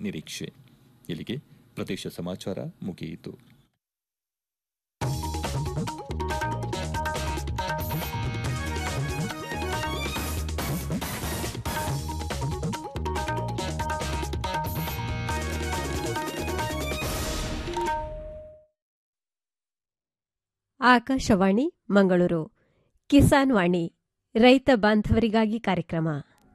ನಿರೀಕ್ಷೆ ಇಲ್ಲಿಗೆ ಪ್ರದೇಶ ಸಮಾಚಾರ ಮುಗಿಯಿತು ಆಕಾಶವಾಣಿ ಮಂಗಳೂರು ಕಿಸಾನ್ ವಾಣಿ ರೈತ ಬಾಂಧವರಿಗಾಗಿ ಕಾರ್ಯಕ್ರಮ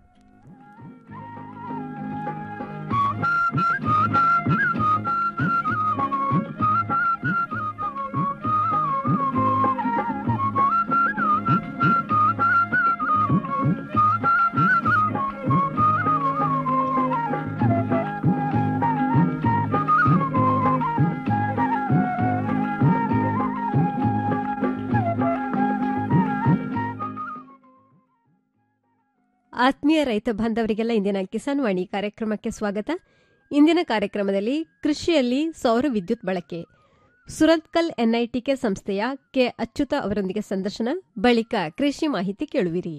ಆತ್ಮೀಯ ರೈತ ಬಾಂಧವರಿಗೆಲ್ಲ ಇಂದಿನ ಕಿಸಾನ್ ವಾಣಿ ಕಾರ್ಯಕ್ರಮಕ್ಕೆ ಸ್ವಾಗತ ಇಂದಿನ ಕಾರ್ಯಕ್ರಮದಲ್ಲಿ ಕೃಷಿಯಲ್ಲಿ ಸೌರ ವಿದ್ಯುತ್ ಬಳಕೆ ಸುರತ್ಕಲ್ ಎನ್ಐಟಿಕೆ ಸಂಸ್ಥೆಯ ಕೆ ಅಚ್ಯುತ ಅವರೊಂದಿಗೆ ಸಂದರ್ಶನ ಬಳಿಕ ಕೃಷಿ ಮಾಹಿತಿ ಕೇಳುವಿರಿ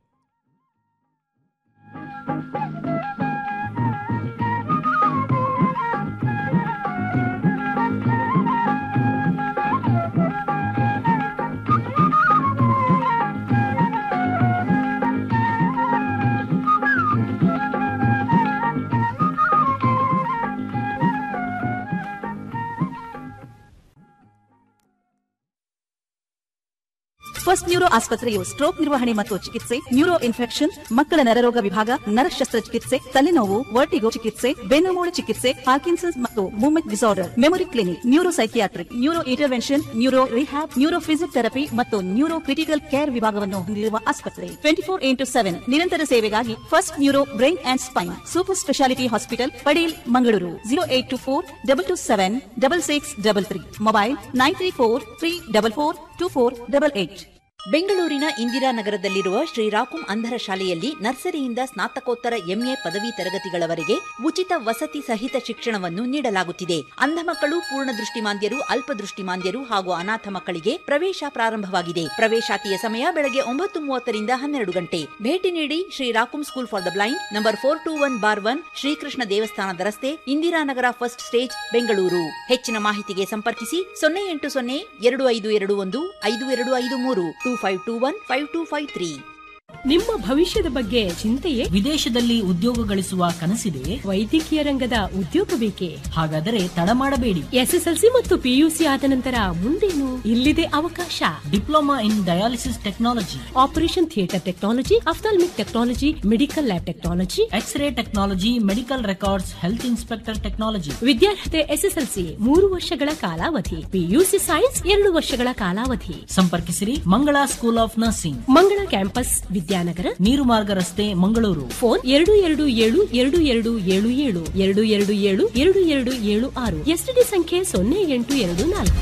ಫಸ್ಟ್ ನ್ಯೂರೋ ಆಸ್ಪತ್ರೆಯು ಸ್ಟ್ರೋಕ್ ನಿರ್ವಹಣೆ ಮತ್ತು ಚಿಕಿತ್ಸೆ ನ್ಯೂರೋ ಇನ್ಫೆಕ್ಷನ್ ಮಕ್ಕಳ ನರರೋಗ ವಿಭಾಗ ನರ ಶಸ್ತ್ರಚಿಕಿತ್ಸೆ ತಲೆನೋವು ವರ್ಟಿಗೋ ಚಿಕಿತ್ಸೆ ಬೆನ್ನುಮೂಳು ಚಿಕಿತ್ಸೆ ಪಾರ್ಕಿನ್ಸನ್ಸ್ ಮತ್ತು movement disorder memory clinic neuro psychiatric neuro intervention neuro rehab neuro physiotherapy ಮತ್ತು ನ್ಯೂರೋ ಕ್ರಿಟಿಕಲ್ ಕೇರ್ ವಿಭಾಗವನ್ನು ಹೊಂದಿರುವ ಆಸ್ಪತ್ರೆ ಟ್ವೆಂಟಿ ಫೋರ್ ಇಂಟು ಸೆವೆನ್ ನಿರಂತರ ಸೇವೆಗಾಗಿ first neuro brain and spine super speciality hospital Padil Mangaluru zero eight two four double two seven double six double three mobile nine three four three double four two four double eight ಬೆಂಗಳೂರಿನ ಇಂದಿರಾನಗರದಲ್ಲಿರುವ ಶ್ರೀರಾಕುಂ ಅಂಧರ ಶಾಲೆಯಲ್ಲಿ ನರ್ಸರಿಯಿಂದ ಸ್ನಾತಕೋತ್ತರ MA ಪದವಿ ತರಗತಿಗಳವರೆಗೆ ಉಚಿತ ವಸತಿ ಸಹಿತ ಶಿಕ್ಷಣವನ್ನು ನೀಡಲಾಗುತ್ತಿದೆ ಅಂಧ ಮಕ್ಕಳು ಪೂರ್ಣ ದೃಷ್ಟಿಮಾಂದ್ಯರು ಅಲ್ಪದೃಷ್ಟಿಮಾಂದ್ಯರು ಹಾಗೂ ಅನಾಥ ಮಕ್ಕಳಿಗೆ ಪ್ರವೇಶ ಪ್ರಾರಂಭವಾಗಿದೆ ಪ್ರವೇಶಾತಿಯ ಸಮಯ ಬೆಳಗ್ಗೆ ಒಂಬತ್ತು ಮೂವತ್ತರಿಂದ ಹನ್ನೆರಡು ಗಂಟೆ ಭೇಟಿ ನೀಡಿ Shreerakum school for the blind number four two one bar one Shrikrishna ದೇವಸ್ಥಾನದ ರಸ್ತೆ ಇಂದಿರಾನಗರ ಫಸ್ಟ್ ಸ್ಟೇಜ್ ಬೆಂಗಳೂರು ಹೆಚ್ಚಿನ ಮಾಹಿತಿಗೆ ಸಂಪರ್ಕಿಸಿ ಸೊನ್ನೆ ಎಂಟು ಸೊನ್ನೆ ಎರಡು ಐದು ಎರಡು ಒಂದು ಐದು ಎರಡು ಐದು ಮೂರು two five two one five two five three ನಿಮ್ಮ ಭವಿಷ್ಯದ ಬಗ್ಗೆ ಚಿಂತೆಯೇ ವಿದೇಶದಲ್ಲಿ ಉದ್ಯೋಗ ಗಳಿಸುವ ಕನಸಿದೆಯೇ ವೈದ್ಯಕೀಯ ರಂಗದ ಉದ್ಯೋಗ ಬೇಕೇ ಹಾಗಾದರೆ ತಡ ಮಾಡಬೇಡಿ ಎಸ್ಎಸ್ಎಲ್ಸಿ ಮತ್ತು ಪಿಯುಸಿ ಆದ ನಂತರ ಮುಂದೇನು ಇಲ್ಲಿದೆ ಅವಕಾಶ diploma in dialysis technology operation theatre technology ophthalmic technology medical lab technology X ray technology medical records health inspector technology ವಿದ್ಯಾರ್ಹತೆ ಎಸ್ಎಸ್ಎಲ್ಸಿ ಮೂರು ವರ್ಷಗಳ ಕಾಲಾವಧಿ ಪಿಯುಸಿ ಸೈನ್ಸ್ ಎರಡು ವರ್ಷಗಳ ಕಾಲಾವಧಿ ಸಂಪರ್ಕಿಸಿರಿ Mangala school of nursing Mangala campus Vidyanagar Neeru Marga ರಸ್ತೆ ಮಂಗಳೂರು ಫೋನ್ ಎರಡು ಎರಡು ಏಳು ಎರಡು ಎರಡು ಏಳು ಏಳು ಎರಡು ಎರಡು ಏಳು ಎರಡು ಎರಡು ಏಳು ಆರು ಎಸ್ಟಿಡಿ ಸಂಖ್ಯೆ ಸೊನ್ನೆ ಎಂಟು ಎರಡು ನಾಲ್ಕು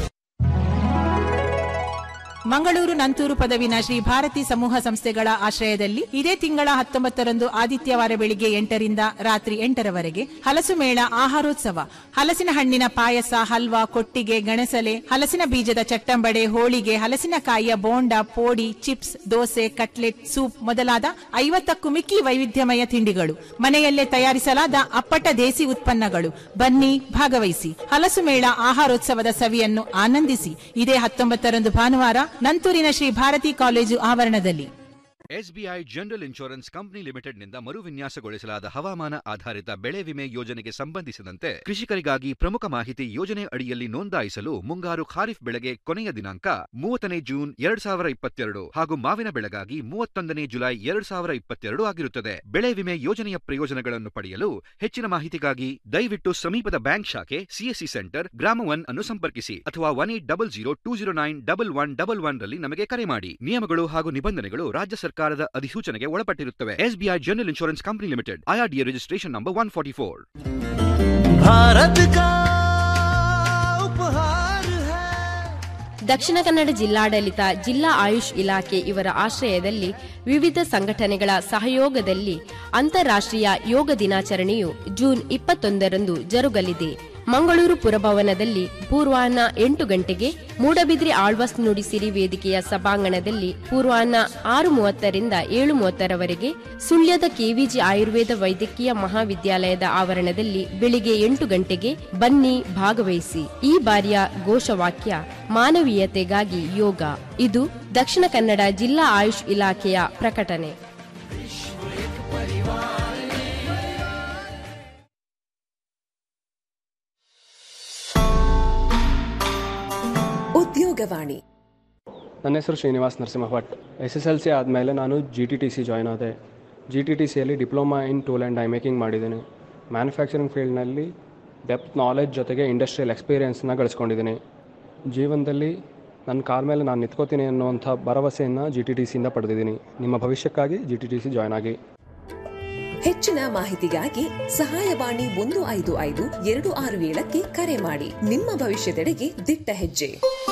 ಮಂಗಳೂರು ನಂತೂರು ಪದವಿನ ಶ್ರೀ ಭಾರತಿ ಸಮೂಹ ಸಂಸ್ಥೆಗಳ ಆಶ್ರಯದಲ್ಲಿ ಇದೇ ತಿಂಗಳ ಹತ್ತೊಂಬತ್ತರಂದು ಆದಿತ್ಯವಾರ ಬೆಳಿಗ್ಗೆ ಎಂಟರಿಂದ ರಾತ್ರಿ ಎಂಟರವರೆಗೆ ಹಲಸು ಮೇಳ ಆಹಾರೋತ್ಸವ ಹಲಸಿನ ಹಣ್ಣಿನ ಪಾಯಸ ಹಲ್ವಾ ಕೊಟ್ಟಿಗೆ ಗಣಸಲೆ ಹಲಸಿನ ಬೀಜದ ಚಟ್ಟಂಬಡೆ ಹೋಳಿಗೆ ಹಲಸಿನಕಾಯಿಯ ಬೋಂಡ ಪೋಡಿ ಚಿಪ್ಸ್ ದೋಸೆ ಕಟ್ಲೆಟ್ ಸೂಪ್ ಮೊದಲಾದ ಐವತ್ತಕ್ಕೂ ಮಿಕ್ಕಿ ವೈವಿಧ್ಯಮಯ ತಿಂಡಿಗಳು ಮನೆಯಲ್ಲೇ ತಯಾರಿಸಲಾದ ಅಪ್ಪಟ ದೇಸಿ ಉತ್ಪನ್ನಗಳು ಬನ್ನಿ ಭಾಗವಹಿಸಿ ಹಲಸು ಮೇಳ ಆಹಾರೋತ್ಸವದ ಸವಿಯನ್ನು ಆನಂದಿಸಿ ಇದೇ ಹತ್ತೊಂಬತ್ತರಂದು ಭಾನುವಾರ ನಂತೂರಿನ ಶ್ರೀ ಭಾರತಿ ಕಾಲೇಜು ಆವರಣದಲ್ಲಿ ಎಸ್ಬಿಐ ಜನರಲ್ ಇನ್ಶೂರೆನ್ಸ್ ಕಂಪನಿ ಲಿಮಿಟೆಡ್ನಿಂದ ಮರುವಿನ್ಯಾಸಗೊಳಿಸಲಾದ ಹವಾಮಾನ ಆಧಾರಿತ ಬೆಳೆ ವಿಮೆ ಯೋಜನೆಗೆ ಸಂಬಂಧಿಸಿದಂತೆ ಕೃಷಿಕರಿಗಾಗಿ ಪ್ರಮುಖ ಮಾಹಿತಿ ಯೋಜನೆ ಅಡಿಯಲ್ಲಿ ನೋಂದಾಯಿಸಲು ಮುಂಗಾರು ಖಾರಿಫ್ ಬೆಳೆಗೆ ಕೊನೆಯ ದಿನಾಂಕ ಮೂವತ್ತನೇ ಜೂನ್ ಎರಡ್ ಸಾವಿರ ಇಪ್ಪತ್ತೆರಡು ಹಾಗೂ ಮಾವಿನ ಬೆಳೆಗಾಗಿ ಮೂವತ್ತೊಂದನೇ ಜುಲೈ ಎರಡ್ ಸಾವಿರ ಇಪ್ಪತ್ತೆರಡು ಆಗಿರುತ್ತದೆ ಬೆಳೆ ವಿಮೆ ಯೋಜನೆಯ ಪ್ರಯೋಜನಗಳನ್ನು ಪಡೆಯಲು ಹೆಚ್ಚಿನ ಮಾಹಿತಿಗಾಗಿ ದಯವಿಟ್ಟು ಸಮೀಪದ ಬ್ಯಾಂಕ್ ಶಾಖೆ ಸಿಎಸ್ಸಿ ಸೆಂಟರ್ ಗ್ರಾಮ ಒನ್ ಅನ್ನು ಸಂಪರ್ಕಿಸಿ ಅಥವಾ one eight double zero two zero nine double one double one ರಲ್ಲಿ ನಮಗೆ ಕರೆ ಮಾಡಿ ನಿಯಮಗಳು ಹಾಗೂ ನಿಬಂಧನೆಗಳು ರಾಜ್ಯ ಸರ್ಕಾರದ ಅಧಿಸೂಚನೆಗೆ ಒಳಪಟ್ಟಿರುತ್ತವೆ SBI general insurance company limited IRDA registration number one forty four Bharat का उपहार है ದಕ್ಷಿಣ ಕನ್ನಡ ಜಿಲ್ಲಾಡಳಿತ ಜಿಲ್ಲಾ ಆಯುಷ್ ಇಲಾಖೆ ಇವರ ಆಶ್ರಯದಲ್ಲಿ ವಿವಿಧ ಸಂಘಟನೆಗಳ ಸಹಯೋಗದಲ್ಲಿ ಅಂತಾರಾಷ್ಟ್ರೀಯ ಯೋಗ ದಿನಾಚರಣೆಯು ಜೂನ್ ಇಪ್ಪತ್ತೊಂದರಂದು ಜರುಗಲಿದೆ ಮಂಗಳೂರು ಪುರಭವನದಲ್ಲಿ ಪೂರ್ವಾಹ್ನ ಎಂಟು ಗಂಟೆಗೆ ಮೂಡಬಿದ್ರಿ ಆಳ್ವಾಸ್ ನುಡಿಸಿರಿ ವೇದಿಕೆಯ ಸಭಾಂಗಣದಲ್ಲಿ ಪೂರ್ವಾಹ್ನ ಆರು ಮೂವತ್ತರಿಂದ ಏಳು ಮೂವತ್ತರವರೆಗೆ ಸುಳ್ಯದ ಕೆವಿಜಿ ಆಯುರ್ವೇದ ವೈದ್ಯಕೀಯ ಮಹಾವಿದ್ಯಾಲಯದ ಆವರಣದಲ್ಲಿ ಬೆಳಿಗ್ಗೆ ಎಂಟು ಗಂಟೆಗೆ ಬನ್ನಿ ಭಾಗವಹಿಸಿ ಈ ಬಾರಿಯ ಘೋಷವಾಕ್ಯ ಮಾನವೀಯತೆಗಾಗಿ ಯೋಗ ಇದು ದಕ್ಷಿಣ ಕನ್ನಡ ಜಿಲ್ಲಾ ಆಯುಷ್ ಇಲಾಖೆಯ ಪ್ರಕಟಣೆ ಉದ್ಯೋಗವಾಣಿ ನನ್ನ ಹೆಸರು Srinivas Narasimha Bhat S S L C ಆದಮೇಲೆ ನಾನು G T T C join ಆದೆ ಜಿ ಟಿ ಟಿ ಸಿಯಲ್ಲಿ diploma in tool and die making ಮಾಡಿದ್ದೀನಿ ಮ್ಯಾನುಫ್ಯಾಕ್ಚರಿಂಗ್ ಫೀಲ್ಡ್ನಲ್ಲಿ ಡೆಪ್ತ್ ನಾಲೆಜ್ ಜೊತೆಗೆ ಇಂಡಸ್ಟ್ರಿಯಲ್ ಎಕ್ಸ್ಪೀರಿಯೆನ್ಸ್ನ ಗಳಿಸ್ಕೊಂಡಿದ್ದೀನಿ ಜೀವನದಲ್ಲಿ ನನ್ನ ಕಾಲ ಮೇಲೆ ನಾನು ನಿಂತ್ಕೋತೀನಿ ಅನ್ನುವಂಥ ಭರವಸೆಯನ್ನು ಜಿ ಟಿ ಟಿ ಸಿಯಿಂದ ಪಡೆದಿದ್ದೀನಿ ನಿಮ್ಮ ಭವಿಷ್ಯಕ್ಕಾಗಿ G T T C join ಆಗಿ ಹೆಚ್ಚಿನ ಮಾಹಿತಿಗಾಗಿ ಸಹಾಯವಾಣಿ ಒಂದು ಐದು ಐದು ಎರಡು ಆರು ಏಳಕ್ಕೆ ಕರೆ ಮಾಡಿ ನಿಮ್ಮ ಭವಿಷ್ಯದೆಡೆಗೆ ದಿಟ್ಟ ಹೆಜ್ಜೆ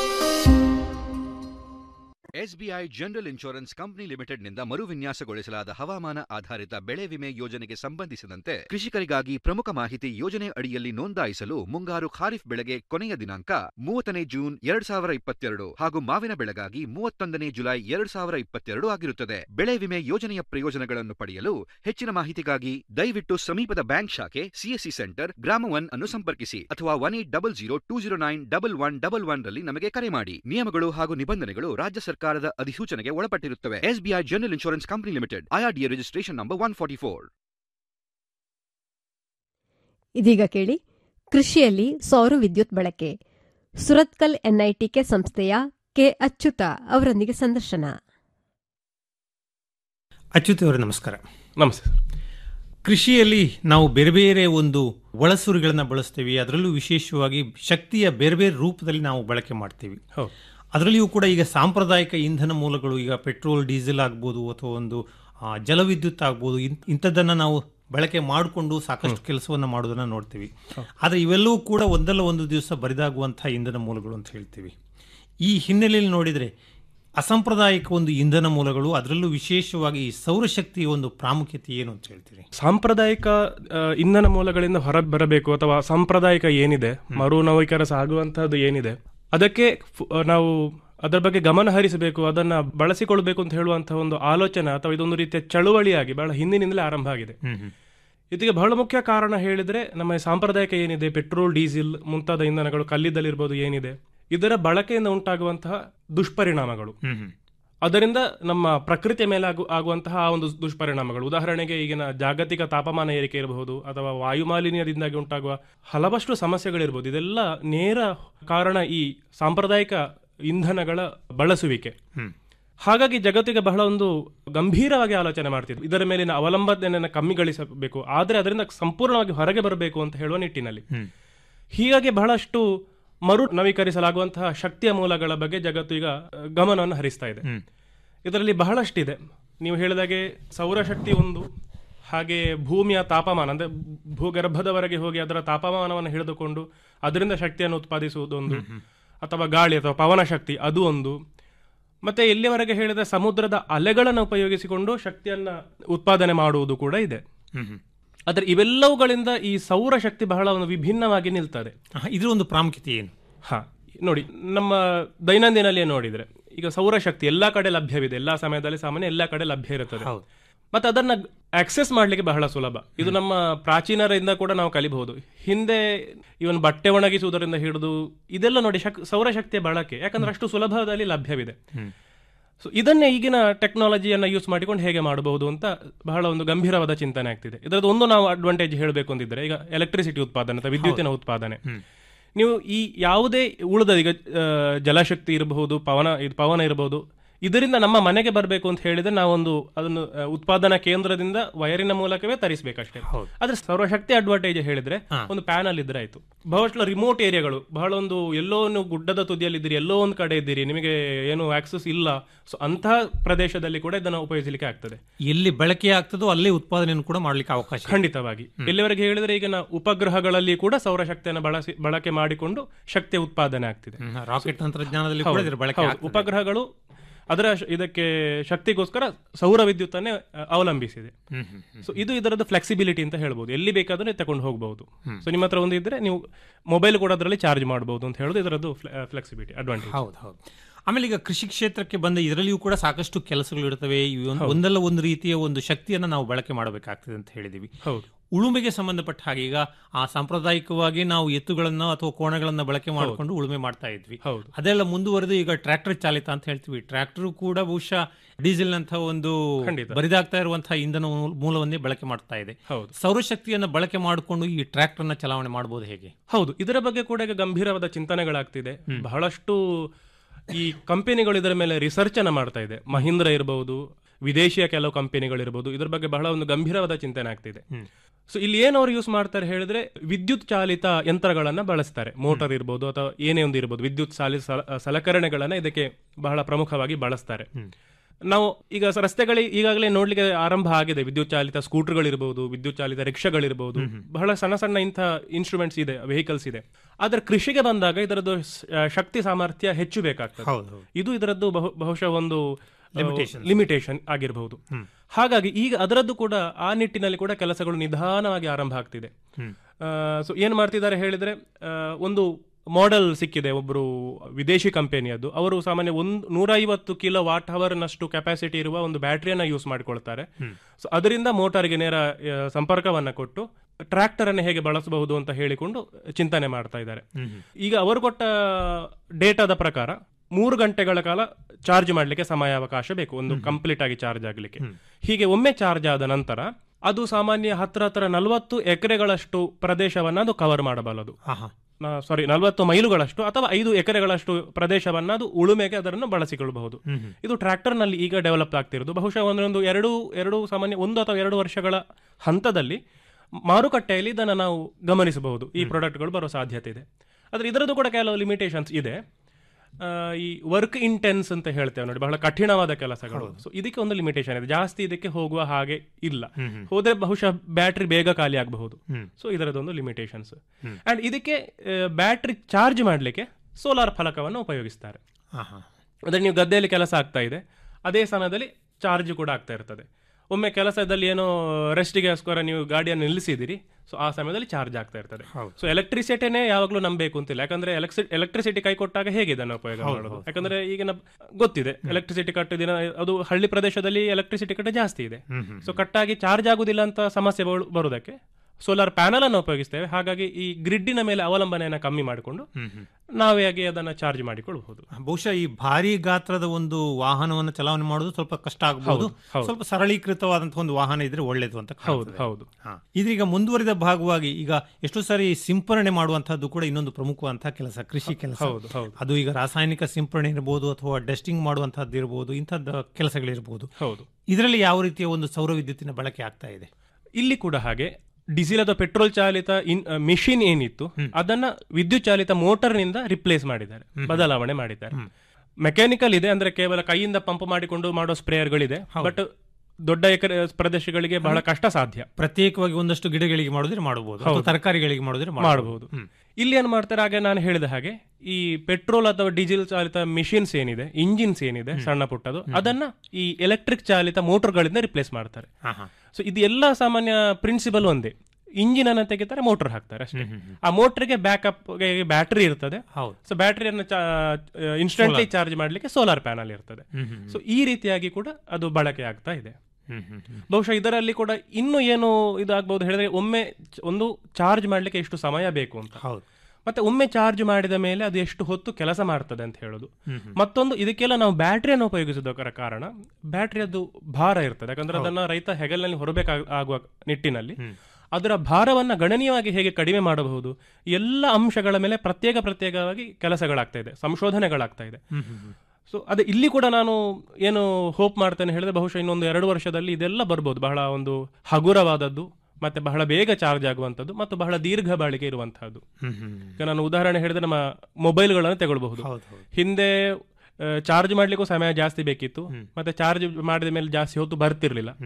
ಎಸ್ಬಿಐ ಜನರಲ್ ಇನ್ಶೂರೆನ್ಸ್ ಕಂಪನಿ ಲಿಮಿಟೆಡ್ನಿಂದ ಮರುವಿನ್ಯಾಸಗೊಳಿಸಲಾದ ಹವಾಮಾನ ಆಧಾರಿತ ಬೆಳೆ ವಿಮೆ ಯೋಜನೆಗೆ ಸಂಬಂಧಿಸಿದಂತೆ ಕೃಷಿಕರಿಗಾಗಿ ಪ್ರಮುಖ ಮಾಹಿತಿ ಯೋಜನೆ ಅಡಿಯಲ್ಲಿ ನೋಂದಾಯಿಸಲು ಮುಂಗಾರು ಖಾರಿಫ್ ಬೆಳೆಗೆ ಕೊನೆಯ ದಿನಾಂಕ ಮೂವತ್ತನೇ ಜೂನ್ ಎರಡ್ ಸಾವಿರ ಇಪ್ಪತ್ತೆರಡು ಹಾಗೂ ಮಾವಿನ ಬೆಳೆಗಾಗಿ ಮೂವತ್ತೊಂದನೇ ಜುಲೈ ಎರಡ್ ಸಾವಿರ ಇಪ್ಪತ್ತೆರಡು ಆಗಿರುತ್ತದೆ ಬೆಳೆ ವಿಮೆ ಯೋಜನೆಯ ಪ್ರಯೋಜನಗಳನ್ನು ಪಡೆಯಲು ಹೆಚ್ಚಿನ ಮಾಹಿತಿಗಾಗಿ ದಯವಿಟ್ಟು ಸಮೀಪದ ಬ್ಯಾಂಕ್ ಶಾಖೆ ಸಿಎಸ್ಸಿ ಸೆಂಟರ್ ಗ್ರಾಮ ಒನ್ ಅನ್ನು ಸಂಪರ್ಕಿಸಿ ಅಥವಾ one eight double zero two zero nine double one double one ರಲ್ಲಿ ನಮಗೆ ಕರೆ ಮಾಡಿ ನಿಯಮಗಳು ಹಾಗೂ ನಿಬಂಧನೆಗಳು ರಾಜ್ಯ ಸರ್ಕಾರದ ಅಧಿಸೂಚನೆಗೆ ಒಳಪಟ್ಟಿರುತ್ತವೆ SBI general insurance company limited IRDA registration number one forty four ಇದೀಗ ಕೇಳಿ ಕೃಷಿಯಲ್ಲಿ ಸೌರ ವಿದ್ಯುತ್ ಬಳಕೆ ಸುರತ್ಕಲ್ ಎನ್ಐಟಿಕೆ ಸಂಸ್ಥೆಯ ಕೆ ಅಚ್ಯುತ ಅವರೊಂದಿಗೆ ಸಂದರ್ಶನ ಅಚ್ಯುತ್ ಅವರೇ ನಮಸ್ಕಾರ ನಮಸ್ತೆ ಸರ್ ಕೃಷಿಯಲ್ಲಿ ನಾವು ಬೇರೆ ಬೇರೆ ಒಂದು ಒಳಸುರಿಗಳನ್ನು ಬಳಸ್ತೀವಿ ಅದರಲ್ಲೂ ವಿಶೇಷವಾಗಿ ಶಕ್ತಿಯ ಬೇರೆ ಬೇರೆ ರೂಪದಲ್ಲಿ ನಾವು ಬಳಕೆ ಮಾಡ್ತೀವಿ ಹೌದು ಅದರಲ್ಲಿಯೂ ಕೂಡ ಈಗ ಸಾಂಪ್ರದಾಯಿಕ ಇಂಧನ ಮೂಲಗಳು ಈಗ ಪೆಟ್ರೋಲ್ ಡೀಸೆಲ್ ಆಗ್ಬೋದು ಅಥವಾ ಒಂದು ಆ, ಜಲವಿದ್ಯುತ್ ಆಗ್ಬೋದು ಇನ್- ಇಂಥದ್ದನ್ನ ನಾವು ಬಳಕೆ ಮಾಡಿಕೊಂಡು ಸಾಕಷ್ಟು ಕೆಲಸವನ್ನು ಮಾಡೋದನ್ನ ನೋಡ್ತೀವಿ ಆದರೆ ಇವೆಲ್ಲವೂ ಕೂಡ ಒಂದಲ್ಲ ಒಂದು ದಿವಸ ಬರಿದಾಗುವಂತಹ ಇಂಧನ ಮೂಲಗಳು ಅಂತ ಹೇಳ್ತೀವಿ ಈ ಹಿನ್ನೆಲೆಯಲ್ಲಿ ನೋಡಿದರೆ ಅಸಾಂಪ್ರದಾಯಿಕ ಒಂದು ಇಂಧನ ಮೂಲಗಳು ಅದರಲ್ಲೂ ವಿಶೇಷವಾಗಿ ಈ ಸೌರಶಕ್ತಿಯ ಒಂದು ಪ್ರಾಮುಖ್ಯತೆ ಏನು ಅಂತ ಹೇಳ್ತೀರಿ ಸಾಂಪ್ರದಾಯಿಕ ಆ, ಇಂಧನ ಮೂಲಗಳಿಂದ ಹೊರ ಬರಬೇಕು ಅಥವಾ ಸಾಂಪ್ರದಾಯಿಕ ಏನಿದೆ ಮರು ನವೀಕರಣ ಆಗುವಂತಹದ್ದು ಏನಿದೆ ಅದಕ್ಕೆ ಫು- ನಾವು ಅದರ ಬಗ್ಗೆ ಗಮನ ಹರಿಸಬೇಕು ಅದನ್ನ ಬಳಸಿಕೊಳ್ಬೇಕು ಅಂತ ಹೇಳುವಂತಹ ಒಂದು ಆಲೋಚನೆ ಅಥವಾ ಇದೊಂದು ರೀತಿಯ ಚಳುವಳಿಯಾಗಿ ಬಹಳ ಹಿಂದಿನಿಂದಲೇ ಆರಂಭ ಆಗಿದೆ ಇದಕ್ಕೆ ಬಹಳ ಮುಖ್ಯ ಕಾರಣ ಹೇಳಿದ್ರೆ ನಮ್ಮ ಸಾಂಪ್ರದಾಯಿಕ ಏನಿದೆ ಪೆಟ್ರೋಲ್ ಡೀಸೆಲ್ ಮುಂತಾದ ಇಂಧನಗಳು ಕಲ್ಲಿದ್ದಲಿರ್ಬೋದು ಏನಿದೆ ಇದರ ಬಳಕೆಯಿಂದ ಉಂಟಾಗುವಂತಹ ದುಷ್ಪರಿಣಾಮಗಳು ಅದರಿಂದ ನಮ್ಮ ಪ್ರಕೃತಿಯ ಮೇಲೆ ಆಗು ಆಗುವಂತಹ ಆ ಒಂದು ದುಷ್ಪರಿಣಾಮಗಳು ಉದಾಹರಣೆಗೆ ಈಗಿನ ಜಾಗತಿಕ ತಾಪಮಾನ ಏರಿಕೆ ಇರಬಹುದು ಅಥವಾ ವಾಯು ಮಾಲಿನ್ಯದಿಂದಾಗಿ ಉಂಟಾಗುವ ಹಲವಷ್ಟು ಸಮಸ್ಯೆಗಳಿರ್ಬೋದು ಇದೆಲ್ಲ ನೇರ ಕಾರಣ ಈ ಸಾಂಪ್ರದಾಯಿಕ ಇಂಧನಗಳ ಬಳಸುವಿಕೆ ಹಾಗಾಗಿ ಜಗತ್ತಿಗೆ ಬಹಳ ಒಂದು ಗಂಭೀರವಾಗಿ ಆಲೋಚನೆ ಮಾಡ್ತಿದ್ರು ಇದರ ಮೇಲಿನ ಅವಲಂಬನೆಯನ್ನು ಕಮ್ಮಿಗೊಳಿಸಬೇಕು ಆದರೆ ಅದರಿಂದ ಸಂಪೂರ್ಣವಾಗಿ ಹೊರಗೆ ಬರಬೇಕು ಅಂತ ಹೇಳುವ ನಿಟ್ಟಿನಲ್ಲಿ ಹೀಗಾಗಿ ಬಹಳಷ್ಟು ಮರು ನವೀಕರಿಸಲಾಗುವಂತಹ ಶಕ್ತಿಯ ಮೂಲಗಳ ಬಗ್ಗೆ ಜಗತ್ತು ಈಗ ಅಹ್, ಗಮನವನ್ನು ಹರಿಸ್ತಾ ಇದೆ ಇದರಲ್ಲಿ ಬಹಳಷ್ಟಿದೆ ನೀವು ಹೇಳಿದಾಗೆ ಸೌರಶಕ್ತಿ ಒಂದು ಹಾಗೆ ಭೂಮಿಯ ತಾಪಮಾನ ಅಂದ್ರೆ ಭೂಗರ್ಭದವರೆಗೆ ಹೋಗಿ ಅದರ ತಾಪಮಾನವನ್ನು ಹಿಡಿದುಕೊಂಡು ಅದರಿಂದ ಶಕ್ತಿಯನ್ನು ಉತ್ಪಾದಿಸುವುದೊಂದು ಅಥವಾ ಗಾಳಿ ಅಥವಾ ಪವನ ಶಕ್ತಿ ಅದು ಒಂದು ಮತ್ತೆ ಎಲ್ಲಿವರೆಗೆ ಹೇಳಿದ ಸಮುದ್ರದ ಅಲೆಗಳನ್ನು ಉಪಯೋಗಿಸಿಕೊಂಡು ಶಕ್ತಿಯನ್ನ ಉತ್ಪಾದನೆ ಮಾಡುವುದು ಕೂಡ ಇದೆ ಆದರೆ ಇವೆಲ್ಲವುಗಳಿಂದ ಈ ಸೌರಶಕ್ತಿ ಬಹಳ ಒಂದು ವಿಭಿನ್ನವಾಗಿ ನಿಲ್ತದೆ ಇದರ ಒಂದು ಪ್ರಾಮುಖ್ಯತೆ ಏನು ಹಾ ನೋಡಿ ನಮ್ಮ ದೈನಂದಿನಲ್ಲಿ ನೋಡಿದ್ರೆ ಈಗ ಸೌರಶಕ್ತಿ ಎಲ್ಲಾ ಕಡೆ ಲಭ್ಯವಿದೆ ಎಲ್ಲಾ ಸಮಯದಲ್ಲಿ ಸಾಮಾನ್ಯ ಎಲ್ಲಾ ಕಡೆ ಲಭ್ಯ ಇರುತ್ತದೆ ಮತ್ತೆ ಅದನ್ನ ಆಕ್ಸೆಸ್ ಮಾಡ್ಲಿಕ್ಕೆ ಬಹಳ ಸುಲಭ ಇದು ನಮ್ಮ ಪ್ರಾಚೀನರಿಂದ ಕೂಡ ನಾವು ಕಲಿಬಹುದು ಹಿಂದೆ ಇವನ್ ಬಟ್ಟೆ ಒಣಗಿಸುವುದರಿಂದ ಹಿಡಿದು ಇದೆಲ್ಲ ನೋಡಿ ಶಕ್ ಸೌರಶಕ್ತಿಯ ಬಳಕೆ ಯಾಕಂದ್ರೆ ಅಷ್ಟು ಸುಲಭದಲ್ಲಿ ಲಭ್ಯವಿದೆ ಸೊ ಇದನ್ನೇ ಈಗಿನ ಟೆಕ್ನಾಲಜಿಯನ್ನ ಯೂಸ್ ಮಾಡಿಕೊಂಡು ಹೇಗೆ ಮಾಡಬಹುದು ಅಂತ ಬಹಳ ಒಂದು ಗಂಭೀರವಾದ ಚಿಂತನೆ ಆಗ್ತಿದೆ ಇದರದ್ದು ಒಂದು ನಾವು ಅಡ್ವಾಂಟೇಜ್ ಹೇಳಬೇಕು ಅಂತಿದ್ರೆ ಈಗ ಎಲೆಕ್ಟ್ರಿಸಿಟಿ ಉತ್ಪಾದನೆ ಅಥವಾ ವಿದ್ಯುತ್ತಿನ ಉತ್ಪಾದನೆ ನೀವು ಈ ಯಾವುದೇ ಉಳಿದ ಈಗ ಆ, ಜಲಶಕ್ತಿ ಇರಬಹುದು ಪವನ ಇದು ಪವನ ಇರಬಹುದು ಇದರಿಂದ ನಮ್ಮ ಮನೆಗೆ ಬರಬೇಕು ಅಂತ ಹೇಳಿದ್ರೆ ನಾವೊಂದು ಅದನ್ನು ಆ, ಉತ್ಪಾದನಾ ಕೇಂದ್ರದಿಂದ ವಯರಿನ ಮೂಲಕವೇ ತರಿಸಬೇಕಷ್ಟೇ ಆದ್ರೆ ಸೌರಶಕ್ತಿ ಅಡ್ವಾಂಟೇಜ್ ಹೇಳಿದ್ರೆ ಒಂದು ಪ್ಯಾನಲ್ ಇದ್ರೆ ಆಯ್ತು ಬಹಳಷ್ಟು ರಿಮೋಟ್ ಏರಿಯಾಗಳು ಬಹಳ ಒಂದು ಎಲ್ಲೋ ಒಂದು ಗುಡ್ಡದ ತುದಿಯಲ್ಲಿ ಇದ್ದೀರಿ ಎಲ್ಲೋ ಒಂದು ಕಡೆ ಇದ್ದೀರಿ ನಿಮಗೆ ಏನು ಆಕ್ಸೆಸ್ ಇಲ್ಲ ಸೊ ಅಂತಹ ಪ್ರದೇಶದಲ್ಲಿ ಕೂಡ ಇದನ್ನು ಉಪಯೋಗಿಸಲಿಕ್ಕೆ ಆಗ್ತದೆ ಎಲ್ಲಿ ಬಳಕೆ ಆಗ್ತದೋ ಅಲ್ಲೇ ಉತ್ಪಾದನೆಯನ್ನು ಕೂಡ ಮಾಡ್ಲಿಕ್ಕೆ ಅವಕಾಶ ಇದೆ. ಖಂಡಿತವಾಗಿ ಎಲ್ಲಿವರೆಗೆ ಹೇಳಿದ್ರೆ ಈಗ ನಾವು ಉಪಗ್ರಹಗಳಲ್ಲಿ ಕೂಡ ಸೌರಶಕ್ತಿಯನ್ನು ಬಳಸಿ ಬಳಕೆ ಮಾಡಿಕೊಂಡು ಶಕ್ತಿಯ ಉತ್ಪಾದನೆ ಆಗ್ತಿದೆ ಹ್ಮ್, ರಾಕೆಟ್ ತಂತ್ರಜ್ಞಾನದಲ್ಲಿ ಕೂಡ ಹೌದು, ಇದರ ಬಳಕೆ ಹೌದು. ಆಗ್ತದೆ. ಉಪಗ್ರಹಗಳು ಅದರ ಶ- ಇದಕ್ಕೆ ಶಕ್ತಿಗೋಸ್ಕರ ಸೌರ ವಿದ್ಯುತ್ತನ್ನೇ ಅ, ಅವಲಂಬಿಸಿದೆ ಹ್ಮ್, ಹ್ಮ್, ಹ್ಮ್. ಸೊ ಇದು ಇದರದ್ದು ಫ್ಲೆಕ್ಸಿಬಿಲಿಟಿ ಅಂತ ಹೇಳ್ಬೋದು ಎಲ್ಲಿ ಬೇಕಾದ್ರೆ ತಗೊಂಡು ಹೋಗಬಹುದು ಹ್ಮ್. ಸೊ ನಿಮ್ಮ ಹತ್ರ ಒಂದು ಇದ್ರೆ ನೀವು ಮೊಬೈಲ್ ಕೂಡ ಅದರಲ್ಲಿ ಚಾರ್ಜ್ ಮಾಡಬಹುದು ಅಂತ ಹೇಳೋದು ಇದರದ್ದು ಫ್ಲೆಕ್ಸಿಬಿಲಿಟಿ ಅಡ್ವಾಂಟೇಜ್ ಹೌದು ಹೌದು ಆಮೇಲೆ ಈಗ ಕೃಷಿ ಕ್ಷೇತ್ರಕ್ಕೆ ಬಂದ ಇದರಲ್ಲಿಯೂ ಕೂಡ ಸಾಕಷ್ಟು ಕೆಲಸಗಳು ಇರ್ತವೆ ಇವು ಒಂದು- ಹೌದು. ಒಂದಲ್ಲ ಒಂದು ರೀತಿಯ ಒಂದು ಶಕ್ತಿಯನ್ನು ನಾವು ಬಳಕೆ ಮಾಡಬೇಕಾಗ್ತದೆ ಅಂತ ಹೇಳಿದೀವಿ ಹೌದು ಉಳುಮೆಗೆ ಸಂಬಂಧಪಟ್ಟ ಹಾಗೆ ಈಗ ಆ ಸಾಂಪ್ರದಾಯಿಕವಾಗಿ ನಾವು ಎತ್ತುಗಳನ್ನ ಅಥವಾ ಕೋಣಗಳನ್ನ ಬಳಕೆ ಮಾಡಿಕೊಂಡು ಉಳುಮೆ ಮಾಡ್ತಾ ಇದ್ವಿ ಹೌದು. ಅದೆಲ್ಲ ಮುಂದುವರೆದು ಈಗ ಟ್ರ್ಯಾಕ್ಟರ್ ಚಾಲಿತ ಅಂತ ಹೇಳ್ತೀವಿ ಟ್ರ್ಯಾಕ್ಟರ್ ಕೂಡ ಬಹುಶಃ ಡೀಸೆಲ್ ನಂತಹ ಒಂದು ಖಂಡಿತ. ಬರಿದಾಗ್ತಾ ಇರುವಂತಹ ಇಂಧನ ಮೂಲ- ಮೂಲವನ್ನೇ ಬಳಕೆ ಮಾಡ್ತಾ ಇದೆ ಹೌದು. ಸೌರಶಕ್ತಿಯನ್ನ ಬಳಕೆ ಮಾಡಿಕೊಂಡು ಈ ಟ್ರ್ಯಾಕ್ಟರ್ನ ಚಲಾವಣೆ ಮಾಡಬಹುದು ಹೇಗೆ ಹೌದು ಇದರ ಬಗ್ಗೆ ಕೂಡ ಈಗ ಗಂಭೀರವಾದ ಚಿಂತನೆಗಳಾಗ್ತಿದೆ ಬಹಳಷ್ಟು ಈ ಕಂಪನಿಗಳು ಇದರ ಮೇಲೆ ರಿಸರ್ಚ್ ಅನ್ನ ಮಾಡ್ತಾ ಇದೆ ಮಹೀಂದ್ರ ಇರಬಹುದು ವಿದೇಶಿಯ ಕೆಲವು ಕಂಪನಿಗಳಿರ್ಬೋದು ಇದ್ರ ಬಗ್ಗೆ ಬಹಳ ಒಂದು ಗಂಭೀರವಾದ ಚಿಂತನೆ ಆಗ್ತಿದೆ ಸೊ ಇಲ್ಲಿ ಏನು ಅವ್ರು ಯೂಸ್ ಮಾಡ್ತಾರೆ ಹೇಳಿದ್ರೆ ವಿದ್ಯುತ್ ಚಾಲಿತ ಯಂತ್ರಗಳನ್ನ ಬಳಸ್ತಾರೆ ಮೋಟಾರ್ ಇರ್ಬೋದು ಅಥವಾ ಏನೇ ಒಂದು ಇರ್ಬೋದು ವಿದ್ಯುತ್ ಚಾಲಿತ ಸಲ- ಸಲಕರಣೆಗಳನ್ನ ಇದಕ್ಕೆ ಬಹಳ ಪ್ರಮುಖವಾಗಿ ಬಳಸ್ತಾರೆ ನಾವು ಈಗ ಸ- ರಸ್ತೆಗಳಿಗೆ ಈಗಾಗಲೇ ನೋಡ್ಲಿಕ್ಕೆ ಆರಂಭ ಆಗಿದೆ ವಿದ್ಯುತ್ ಚಾಲಿತ ಸ್ಕೂಟರ್ಗಳಿರ್ಬೋದು ವಿದ್ಯುತ್ ಚಾಲಿತ ರಿಕ್ಷಾಗಳಿರ್ಬೋದು ಬಹಳ ಸಣ್ಣ ಸಣ್ಣ ಇಂಥ ಇನ್ಸ್ಟ್ರೂಮೆಂಟ್ಸ್ ಇದೆ ವೆಹಿಕಲ್ಸ್ ಇದೆ ಆದ್ರೆ ಕೃಷಿಗೆ ಬಂದಾಗ ಇದರದ್ದು ಸ್- ಆ, ಶಕ್ತಿ ಸಾಮರ್ಥ್ಯ ಹೆಚ್ಚು ಬೇಕಾಗ್ತದೆ ಹೌದು, ಹೌದು. ಇದು ಇದರದ್ದು ಬಹು- ಬಹುಶಃ ಒಂದು Limitations. ಲಿಮಿಟೇಷನ್ ಆಗಿರಬಹುದು ಹಾಗಾಗಿ ಈಗ ಅದರದ್ದು ಕೂಡ ಆ ನಿಟ್ಟಿನಲ್ಲಿ ಕೂಡ ಕೆಲಸಗಳು ನಿಧಾನವಾಗಿ ಆರಂಭ ಆಗ್ತಿದೆ ಹ್ಮ್. ಸೊ ಏನ್ ಮಾಡ್ತಿದ್ದಾರೆ ಹೇಳಿದ್ರೆ ಆ, ಒಂದು ಮಾಡೆಲ್ ಸಿಕ್ಕಿದೆ ಒಬ್ಬರು ವಿದೇಶಿ ಕಂಪನಿಯದ್ದು ಅವರು ಸಾಮಾನ್ಯ ಒಂದು ನೂರೈವತ್ತು ಕಿಲೋ ವಾಟ್ ಅವರ್ನಷ್ಟು ಕೆಪಾಸಿಟಿ ಇರುವ ಒಂದು ಬ್ಯಾಟರಿಯನ್ನ ಯೂಸ್ ಮಾಡಿಕೊಳ್ತಾರೆ ಸೊ ಅದರಿಂದ ಮೋಟಾರ್ಗೆ ನೇರ ಆ, ಸಂಪರ್ಕವನ್ನ ಕೊಟ್ಟು ಟ್ರ್ಯಾಕ್ಟರ್ ಅನ್ನು ಹೇಗೆ ಬಳಸಬಹುದು ಅಂತ ಹೇಳಿಕೊಂಡು ಚಿಂತನೆ ಮಾಡ್ತಾ ಇದ್ದಾರೆ ಈಗ ಅವರು ಕೊಟ್ಟ ಡೇಟಾದ ಪ್ರಕಾರ ಮೂರು ಗಂಟೆಗಳ ಕಾಲ ಚಾರ್ಜ್ ಮಾಡಲಿಕ್ಕೆ ಸಮಯಾವಕಾಶ ಬೇಕು ಒಂದು ಕಂಪ್ಲೀಟ್ ಆಗಿ ಚಾರ್ಜ್ ಆಗಲಿಕ್ಕೆ ಹೀಗೆ ಒಮ್ಮೆ ಚಾರ್ಜ್ ಆದ ನಂತರ ಅದು ಸಾಮಾನ್ಯ ಹತ್ರ ಹತ್ರ ನಲವತ್ತು ಎಕರೆಗಳಷ್ಟು ಪ್ರದೇಶವನ್ನ ಅದು ಕವರ್ ಮಾಡಬಲ್ಲದು ಆಹಾ. ಸಾರಿ ನಲವತ್ತು ಮೈಲುಗಳಷ್ಟು ಅಥವಾ ಐದು ಎಕರೆಗಳಷ್ಟು ಪ್ರದೇಶವನ್ನ ಅದು ಉಳುಮೆಗೆ ಅದನ್ನು ಬಳಸಿಕೊಳ್ಳಬಹುದು ಇದು ಟ್ರ್ಯಾಕ್ಟರ್ ನಲ್ಲಿ ಈಗ ಡೆವಲಪ್ ಆಗ್ತಿರೋದು ಬಹುಶಃ ಒಂದೊಂದು ಎರಡು ಎರಡು ಸಾಮಾನ್ಯ ಒಂದು ಅಥವಾ ಎರಡು ವರ್ಷಗಳ ಹಂತದಲ್ಲಿ ಮಾರುಕಟ್ಟೆಯಲ್ಲಿ ಇದನ್ನು ನಾವು ಗಮನಿಸಬಹುದು ಈ ಪ್ರಾಡಕ್ಟ್ಗಳು ಬರೋ ಸಾಧ್ಯತೆ ಇದೆ ಆದ್ರೆ ಇದರದ್ದು ಕೂಡ ಕೆಲವು ಲಿಮಿಟೇಷನ್ಸ್ ಇದೆ ಆ, ಈ ವರ್ಕ್ ಇಂಟೆನ್ಸ್ ಅಂತ ಹೇಳ್ತೇವೆ ನೋಡಿ ಬಹಳ ಕಠಿಣವಾದ ಕೆಲಸಗಳು ಸೊ ಇದಕ್ಕೆ ಒಂದು ಲಿಮಿಟೇಷನ್ ಇದೆ ಜಾಸ್ತಿ ಇದಕ್ಕೆ ಹೋಗುವ ಹಾಗೆ ಇಲ್ಲ ಹೋದ್ರೆ ಬಹುಶಃ ಬ್ಯಾಟ್ರಿ ಬೇಗ ಖಾಲಿ ಆಗಬಹುದು ಸೊ ಇದರದೊಂದು ಲಿಮಿಟೇಷನ್ಸ್ ಅಂಡ್ ಇದಕ್ಕೆ ಬ್ಯಾಟ್ರಿ ಚಾರ್ಜ್ ಮಾಡಲಿಕ್ಕೆ ಸೋಲಾರ್ ಫಲಕವನ್ನು ಉಪಯೋಗಿಸ್ತಾರೆ ಆಹಾ. ಅಂದ್ರೆ ನೀವು ಗದ್ದೆಯಲ್ಲಿ ಕೆಲಸ ಆಗ್ತಾ ಇದೆ ಅದೇ ಸಮಯದಲ್ಲಿ ಚಾರ್ಜ್ ಕೂಡ ಆಗ್ತಾ ಇರ್ತದೆ ಒಮ್ಮೆ ಕೆಲಸದಲ್ಲಿ ಏನೋ ರೆಸ್ಟಿಗೋಸ್ಕರ ನೀವು ಗಾಡಿಯನ್ನು ನಿಲ್ಲಿಸಿದಿರಿ ಸೊ ಆ ಸಮಯದಲ್ಲಿ ಚಾರ್ಜ್ ಆಗ್ತಾ ಇರ್ತದೆ ಸೊ ಎಲೆಕ್ಟ್ರಿಸಿಟಿನೇ ಯಾವಾಗಲೂ ನಂಬೇಕು ಅಂತಿಲ್ಲ ಯಾಕಂದ್ರೆ ಎಲೆಕ್ಟ್ರಿಸಿಟಿ ಕೈ ಕೊಟ್ಟಾಗ ಹೇಗೆ ಇದನ್ನು ಉಪಯೋಗ ಮಾಡೋದು ಯಾಕಂದ್ರೆ ಈಗಿನ ಗೊತ್ತಿದೆ ಎಲೆಕ್ಟ್ರಿಸಿಟಿ ಕಟ್ ದಿನ ಅದು ಹಳ್ಳಿ ಪ್ರದೇಶದಲ್ಲಿ ಎಲೆಕ್ಟ್ರಿಸಿಟಿ ಕಟ್ ಜಾಸ್ತಿ ಇದೆ ಸೊ ಕಟ್ಟಾಗಿ ಚಾರ್ಜ್ ಆಗುದಿಲ್ಲ ಅಂತ ಸಮಸ್ಯೆ ಬರು- ಬರುವುದಕ್ಕೆ ಸೋಲಾರ್ ಪ್ಯಾನಲ್ ಅನ್ನು ಉಪಯೋಗಿಸ್ತೇವೆ ಹಾಗಾಗಿ ಈ ಗ್ರಿಡ್ಡಿನ ಮೇಲೆ ಅವಲಂಬನೆಯನ್ನು ಕಮ್ಮಿ ಮಾಡಿಕೊಂಡು ನಾವೇ ಆಗಿ ಅದನ್ನ ಚಾರ್ಜ್ ಮಾಡಿಕೊಳ್ಳಬಹುದು ಬಹುಶಃ ಈ ಭಾರಿ ಗಾತ್ರದ ಒಂದು ವಾಹನವನ್ನು ಚಲಾವಣೆ ಮಾಡೋದು ಸ್ವಲ್ಪ ಕಷ್ಟ ಆಗಬಹುದು ಹೌದು, ಹೌದು. ಸ್ವಲ್ಪ ಸರಳೀಕೃತವಾದಂತಹ ಒಂದು ವಾಹನ ಇದ್ರೆ ಒಳ್ಳೇದು ಅಂತ ಹೌದು ಕಾಣ್ತದೆ. ಹೌದು ಹಾ. ಇದೀಗ ಮುಂದುವರಿದ ಭಾಗವಾಗಿ ಈಗ ಎಷ್ಟೋ ಸಾರಿ ಸಿಂಪರಣೆ ಮಾಡುವಂತಹದ್ದು ಕೂಡ ಇನ್ನೊಂದು ಪ್ರಮುಖವಂತಹ ಕೆಲಸ ಕೃಷಿ ಕೆಲಸ ಹೌದು, ಹೌದು. ಅದು ಈಗ ರಾಸಾಯನಿಕ ಸಿಂಪರಣೆ ಇರಬಹುದು ಅಥವಾ ಡಸ್ಟಿಂಗ್ ಮಾಡುವಂತಹದ್ದು ಇರಬಹುದು ಇಂಥದ್ದು ಕೆಲಸಗಳಿರಬಹುದು ಹೌದು ಇದರಲ್ಲಿ ಯಾವ ರೀತಿಯ ಒಂದು ಸೌರ ವಿದ್ಯುತ್ತಿನ ಬಳಕೆ ಆಗ್ತಾ ಇದೆ ಇಲ್ಲಿ ಕೂಡ ಹಾಗೆ ಡೀಸೆಲ್ ಅಥವಾ ಪೆಟ್ರೋಲ್ ಚಾಲಿತ ಇನ್ ಮಿಷಿನ್ ಏನಿತ್ತು ಅದನ್ನ ವಿದ್ಯುತ್ ಚಾಲಿತ ಮೋಟಾರ್ ನಿಂದ ರಿಪ್ಲೇಸ್ ಮಾಡಿದ್ದಾರೆ ಬದಲಾವಣೆ ಮಾಡಿದ್ದಾರೆ ಮೆಕ್ಯಾನಿಕಲ್ ಇದೆ ಅಂದ್ರೆ ಕೇವಲ ಕೈಯಿಂದ ಪಂಪ್ ಮಾಡಿಕೊಂಡು ಮಾಡೋ ಸ್ಪ್ರೇಯರ್ಗಳಿದೆ ಬಟ್ ದೊಡ್ಡ ಎಕರೆ ಪ್ರದೇಶಗಳಿಗೆ ಬಹಳ ಕಷ್ಟ ಸಾಧ್ಯ ಪ್ರತ್ಯೇಕವಾಗಿ ಒಂದಷ್ಟು ಗಿಡಗಳಿಗೆ ಮಾಡಿದ್ರೆ ಮಾಡಬಹುದು ಅಥವಾ ಹೌದು. ತರಕಾರಿಗಳಿಗೆ ಮಾಡಿದ್ರೆ ಮಾಡಬಹುದು ಇಲ್ಲಿ ಏನ್ ಮಾಡ್ತಾರೆ ಹಾಗೆ ನಾನು ಹೇಳಿದ ಹಾಗೆ ಈ ಪೆಟ್ರೋಲ್ ಅಥವಾ ಡೀಸೆಲ್ ಚಾಲಿತ ಮಿಷಿನ್ಸ್ ಏನಿದೆ ಇಂಜಿನ್ಸ್ ಏನಿದೆ ಸಣ್ಣ ಪುಟ್ಟದು ಅದನ್ನ ಈ ಎಲೆಕ್ಟ್ರಿಕ್ ಚಾಲಿತ ಮೋಟರ್ಗಳಿಂದ ರಿಪ್ಲೇಸ್ ಮಾಡ್ತಾರೆ ಸೊ ಇದು ಎಲ್ಲ ಸಾಮಾನ್ಯ ಪ್ರಿನ್ಸಿಪಲ್ ಒಂದೇ ಇಂಜಿನ್ ಅನ್ನ ತೆಗಿತಾರೆ ಮೋಟರ್ ಹಾಕ್ತಾರೆ ಅಷ್ಟೇ ಆ ಮೋಟರ್ಗೆ ಬ್ಯಾಕಪ್ ಬ್ಯಾಟರಿ ಇರ್ತದೆ ಹೌದು. ಸೊ ಬ್ಯಾಟರಿಯನ್ನು ಇನ್ಸ್ಟೆಂಟ್ಲಿ ಚಾರ್ಜ್ ಮಾಡ್ಲಿಕ್ಕೆ ಸೋಲಾರ್ ಪ್ಯಾನಲ್ ಇರ್ತದೆ ಸೊ ಈ ರೀತಿಯಾಗಿ ಕೂಡ ಅದು ಬಳಕೆ ಆಗ್ತಾ ಇದೆ ಬಹುಶಃ ಇದರಲ್ಲಿ ಕೂಡ ಇನ್ನು ಏನು ಇದಾಗಬಹುದು ಹೇಳಿದ್ರೆ ಒಮ್ಮೆ ಚ- ಒಂದು ಚಾರ್ಜ್ ಮಾಡ್ಲಿಕ್ಕೆ ಎಷ್ಟು ಸಮಯ ಬೇಕು ಅಂತ ಹೌದು ಮತ್ತೆ ಒಮ್ಮೆ ಚಾರ್ಜ್ ಮಾಡಿದ ಮೇಲೆ ಅದು ಎಷ್ಟು ಹೊತ್ತು ಕೆಲಸ ಮಾಡ್ತದೆ ಅಂತ ಹೇಳೋದು ಮತ್ತೊಂದು ಇದಕ್ಕೆಲ್ಲ ನಾವು ಬ್ಯಾಟ್ರಿಯನ್ನು ಉಪಯೋಗಿಸೋದರ ಕಾರಣ ಬ್ಯಾಟ್ರಿ ಅದು ಭಾರ ಇರ್ತದೆ ಯಾಕಂದ್ರೆ ಅದನ್ನ ರೈತ ಹೆಗಲಿನಲ್ಲಿ ಹೊರಬೇಕಾಗುವ ನಿಟ್ಟಿನಲ್ಲಿ ಅದರ ಭಾರವನ್ನ ಗಣನೀಯವಾಗಿ ಹೇಗೆ ಕಡಿಮೆ ಮಾಡಬಹುದು ಎಲ್ಲ ಅಂಶಗಳ ಮೇಲೆ ಪ್ರತ್ಯೇಕ ಪ್ರತ್ಯೇಕವಾಗಿ ಕೆಲಸಗಳಾಗ್ತಾ ಇದೆ ಸಂಶೋಧನೆಗಳಾಗ್ತಾ ಇದೆ ಸೊ ಅದೇ ಇಲ್ಲಿ ಕೂಡ ನಾನು ಏನು ಹೋಪ್ ಮಾಡ್ತೇನೆ ಹೇಳಿದ್ರೆ ಬಹುಶಃ ಇನ್ನೊಂದು ಎರಡು ವರ್ಷದಲ್ಲಿ ಇದೆಲ್ಲ ಬರ್ಬೋದು ಬಹಳ ಒಂದು ಹಗುರವಾದದ್ದು ಮತ್ತೆ ಬಹಳ ಬೇಗ ಚಾರ್ಜ್ ಆಗುವಂಥದ್ದು ಮತ್ತು ಬಹಳ ದೀರ್ಘ ಬಾಳಿಕೆ ಇರುವಂತಹದ್ದು ಈಗ ನಾನು ಉದಾಹರಣೆ ಹೇಳಿದ್ರೆ ನಮ್ಮ ಮೊಬೈಲ್ಗಳನ್ನು ತಗೊಳ್ಬಹುದು ಹಿಂದೆ ಚಾರ್ಜ್ ಮಾಡ್ಲಿಕ್ಕೂ ಸಮಯ ಜಾಸ್ತಿ ಬೇಕಿತ್ತು ಮತ್ತೆ ಚಾರ್ಜ್ ಮಾಡಿದ ಮೇಲೆ ಜಾಸ್ತಿ ಹೊತ್ತು ಬರ್ತಿರ್ಲಿಲ್ಲ